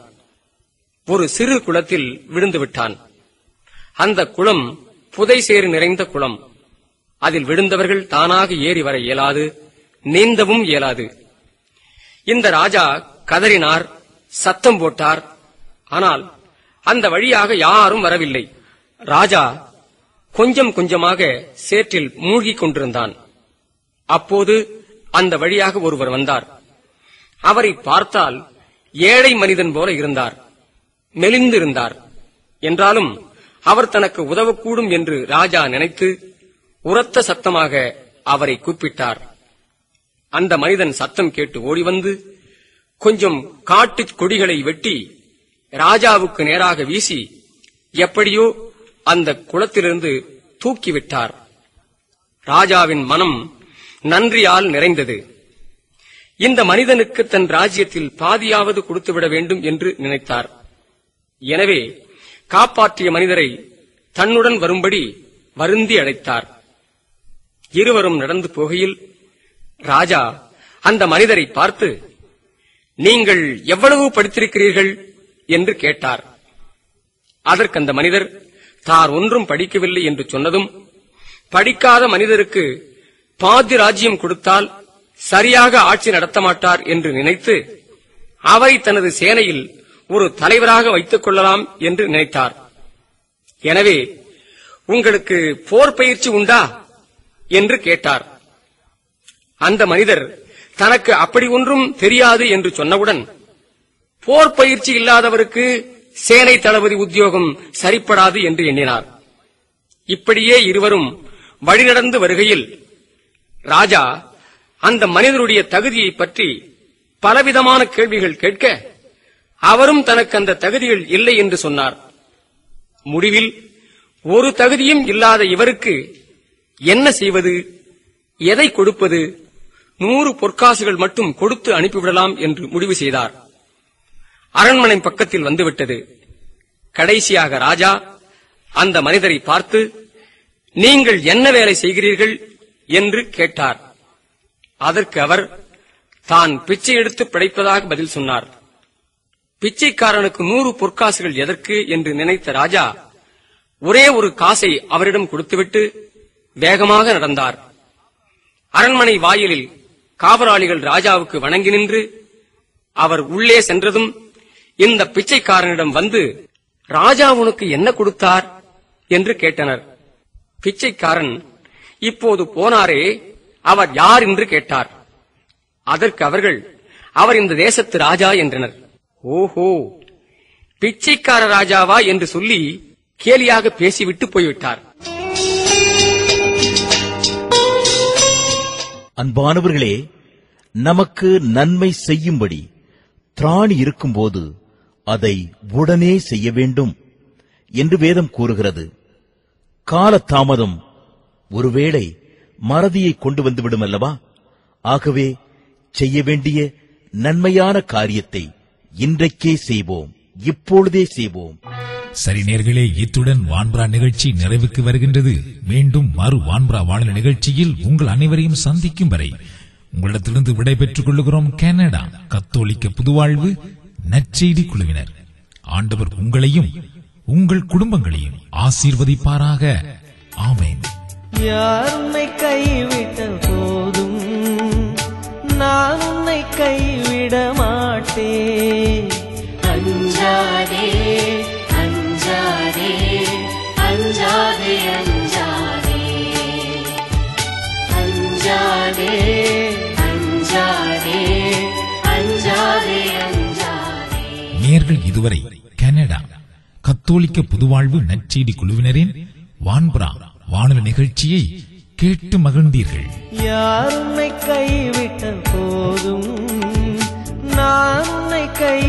ஒரு சிறு குளத்தில் விழுந்து விட்டான் அந்த குளம் புதை சேறு நிறைந்த குளம் அதில் விழுந்தவர்கள் தானாக ஏறி வர இயலாது நீந்தவும் இயலாது இந்த ராஜா கதறினார் சத்தம் போட்டார் ஆனால் அந்த வழியாக யாரும் வரவில்லை ராஜா கொஞ்சம் கொஞ்சமாக சேற்றில் மூழ்கிக் கொண்டிருந்தான் அப்போது அந்த வழியாக ஒருவர் வந்தார் அவரை பார்த்தால் ஏழை மனிதன் போல இருந்தார் மெலிந்திருந்தார் என்றாலும் அவர் தனக்கு உதவக்கூடும் என்று ராஜா நினைத்து உரத்த சத்தமாக அவரை கூப்பிட்டார் அந்த மனிதன் சத்தம் கேட்டு ஓடி வந்து கொஞ்சம் காட்டுக் கொடிகளை வெட்டி ராஜாவுக்கு நேராக வீசி எப்படியோ அந்த குளத்திலிருந்து தூக்கிவிட்டார் ராஜாவின் மனம் நன்றியால் நிறைந்தது இந்த மனிதனுக்கு தன் ராஜ்யத்தில் பாதியாவது கொடுத்துவிட வேண்டும் என்று நினைத்தார் எனவே காப்பாற்றிய மனிதரை தன்னுடன் வரும்படி வருந்தி அழைத்தார் இருவரும் நடந்து போகையில் ராஜா அந்த மனிதரை பார்த்து நீங்கள் எவ்வளவு படித்திருக்கிறீர்கள் என்று கேட்டார் அதற்கு அந்த மனிதர் தார் ஒன்றும் படிக்கவில்லை என்று சொன்னதும் படிக்காத மனிதருக்கு பாதி ராஜ்யம் கொடுத்தால் சரியாக ஆட்சி நடத்த மாட்டார் என்று நினைத்து அவரை தனது சேனையில் ஒரு தலைவராக வைத்துக் கொள்ளலாம் என்று நினைத்தார் எனவே உங்களுக்கு போர் பயிற்சி உண்டா என்று கேட்டார் அந்த மனிதர் தனக்கு அப்படி ஒன்றும் தெரியாது என்று சொன்னவுடன் போர் பயிற்சி இல்லாதவருக்கு சேனை தளபதி உத்தியோகம் சரிப்படாது என்று எண்ணினார் இப்படியே இருவரும் வழிநடந்து வருகையில் ராஜா அந்த மனிதருடைய தகுதியை பற்றி பலவிதமான கேள்விகள் கேட்க அவரும் தனக்கு அந்த தகுதிகள் இல்லை என்று சொன்னார் முடிவில் ஒரு தகுதியும் இல்லாத இவருக்கு என்ன செய்வது எதை கொடுப்பது நூறு பொற்காசுகள் மட்டும் கொடுத்து அனுப்பிவிடலாம் என்று முடிவு செய்தார் அரண்மனை பக்கத்தில் வந்துவிட்டது கடைசியாக ராஜா அந்த மனிதரை பார்த்து நீங்கள் என்ன வேலை செய்கிறீர்கள் என்று கேட்டார் அதற்கு அவர் தான் பிச்சை எடுத்து பிழைப்பதாக பதில் சொன்னார் பிச்சைக்காரனுக்கு நூறு பொற்காசுகள் எதற்கு என்று நினைத்த ராஜா ஒரே ஒரு காசை அவரிடம் கொடுத்துவிட்டு வேகமாக நடந்தார் அரண்மனை வாயிலில் காவலாளிகள் ராஜாவுக்கு வணங்கி நின்று அவர் உள்ளே சென்றதும் இந்த பிச்சைக்காரனிடம் வந்து ராஜா உனக்கு என்ன கொடுத்தார் என்று கேட்டனர் பிச்சைக்காரன் இப்போது போனாரே அவர் யார் என்று கேட்டார் அதற்கு அவர்கள் அவர் இந்த தேசத்து ராஜா என்றனர் ஓஹோ பிச்சைக்கார ராஜாவா என்று சொல்லி கேலியாக பேசிவிட்டு போய்விட்டார் அன்பானவர்களே நமக்கு நன்மை செய்யும்படி திராணி இருக்கும்போது அதை உடனே செய்ய வேண்டும் என்று வேதம் கூறுகிறது காலதாமதம் ஒருவேளை மறதியை கொண்டு வந்துவிடும் அல்லவா ஆகவே செய்ய வேண்டிய நன்மையான காரியத்தை இன்றைக்கே செய்வோம் இப்பொழுதே செய்வோம் சரி நேர்களே இத்துடன் வான்பரா நிகழ்ச்சி நிறைவுக்கு வருகின்றது மீண்டும் மறு வான்பரா வானொலி நிகழ்ச்சியில் உங்கள் அனைவரையும் சந்திக்கும் வரை உங்களிடத்திலிருந்து விடைபெற்றுக் கொள்ளுகிறோம் கனடா கத்தோலிக்க புதுவாழ்வு நற்செய்தி குழுவினர் ஆண்டவர் உங்களையும் உங்கள் குடும்பங்களையும் ஆசீர்வதிப்பாராக ஆமென் யார் உன்னை கைவிட்ட போதும் நான் உன்னை கைவிட மாட்டேன் அஞ்சாதே அஞ்சாதே அஞ்சாதே அஞ்சாதே அஞ்சாதே அஞ்சாதே அஞ்சாதே அஞ்சாதே நேர்கள் இதுவரை கனடா கத்தோலிக்க புதுவாழ்வு நற்செய்தி குழுவினரின் வான்பரா வானொலி நிகழ்ச்சியை கேட்டு மகிழ்ந்தீர்கள் யார் உன்னை கைவிட்ட போதும் நான் உன்னை கை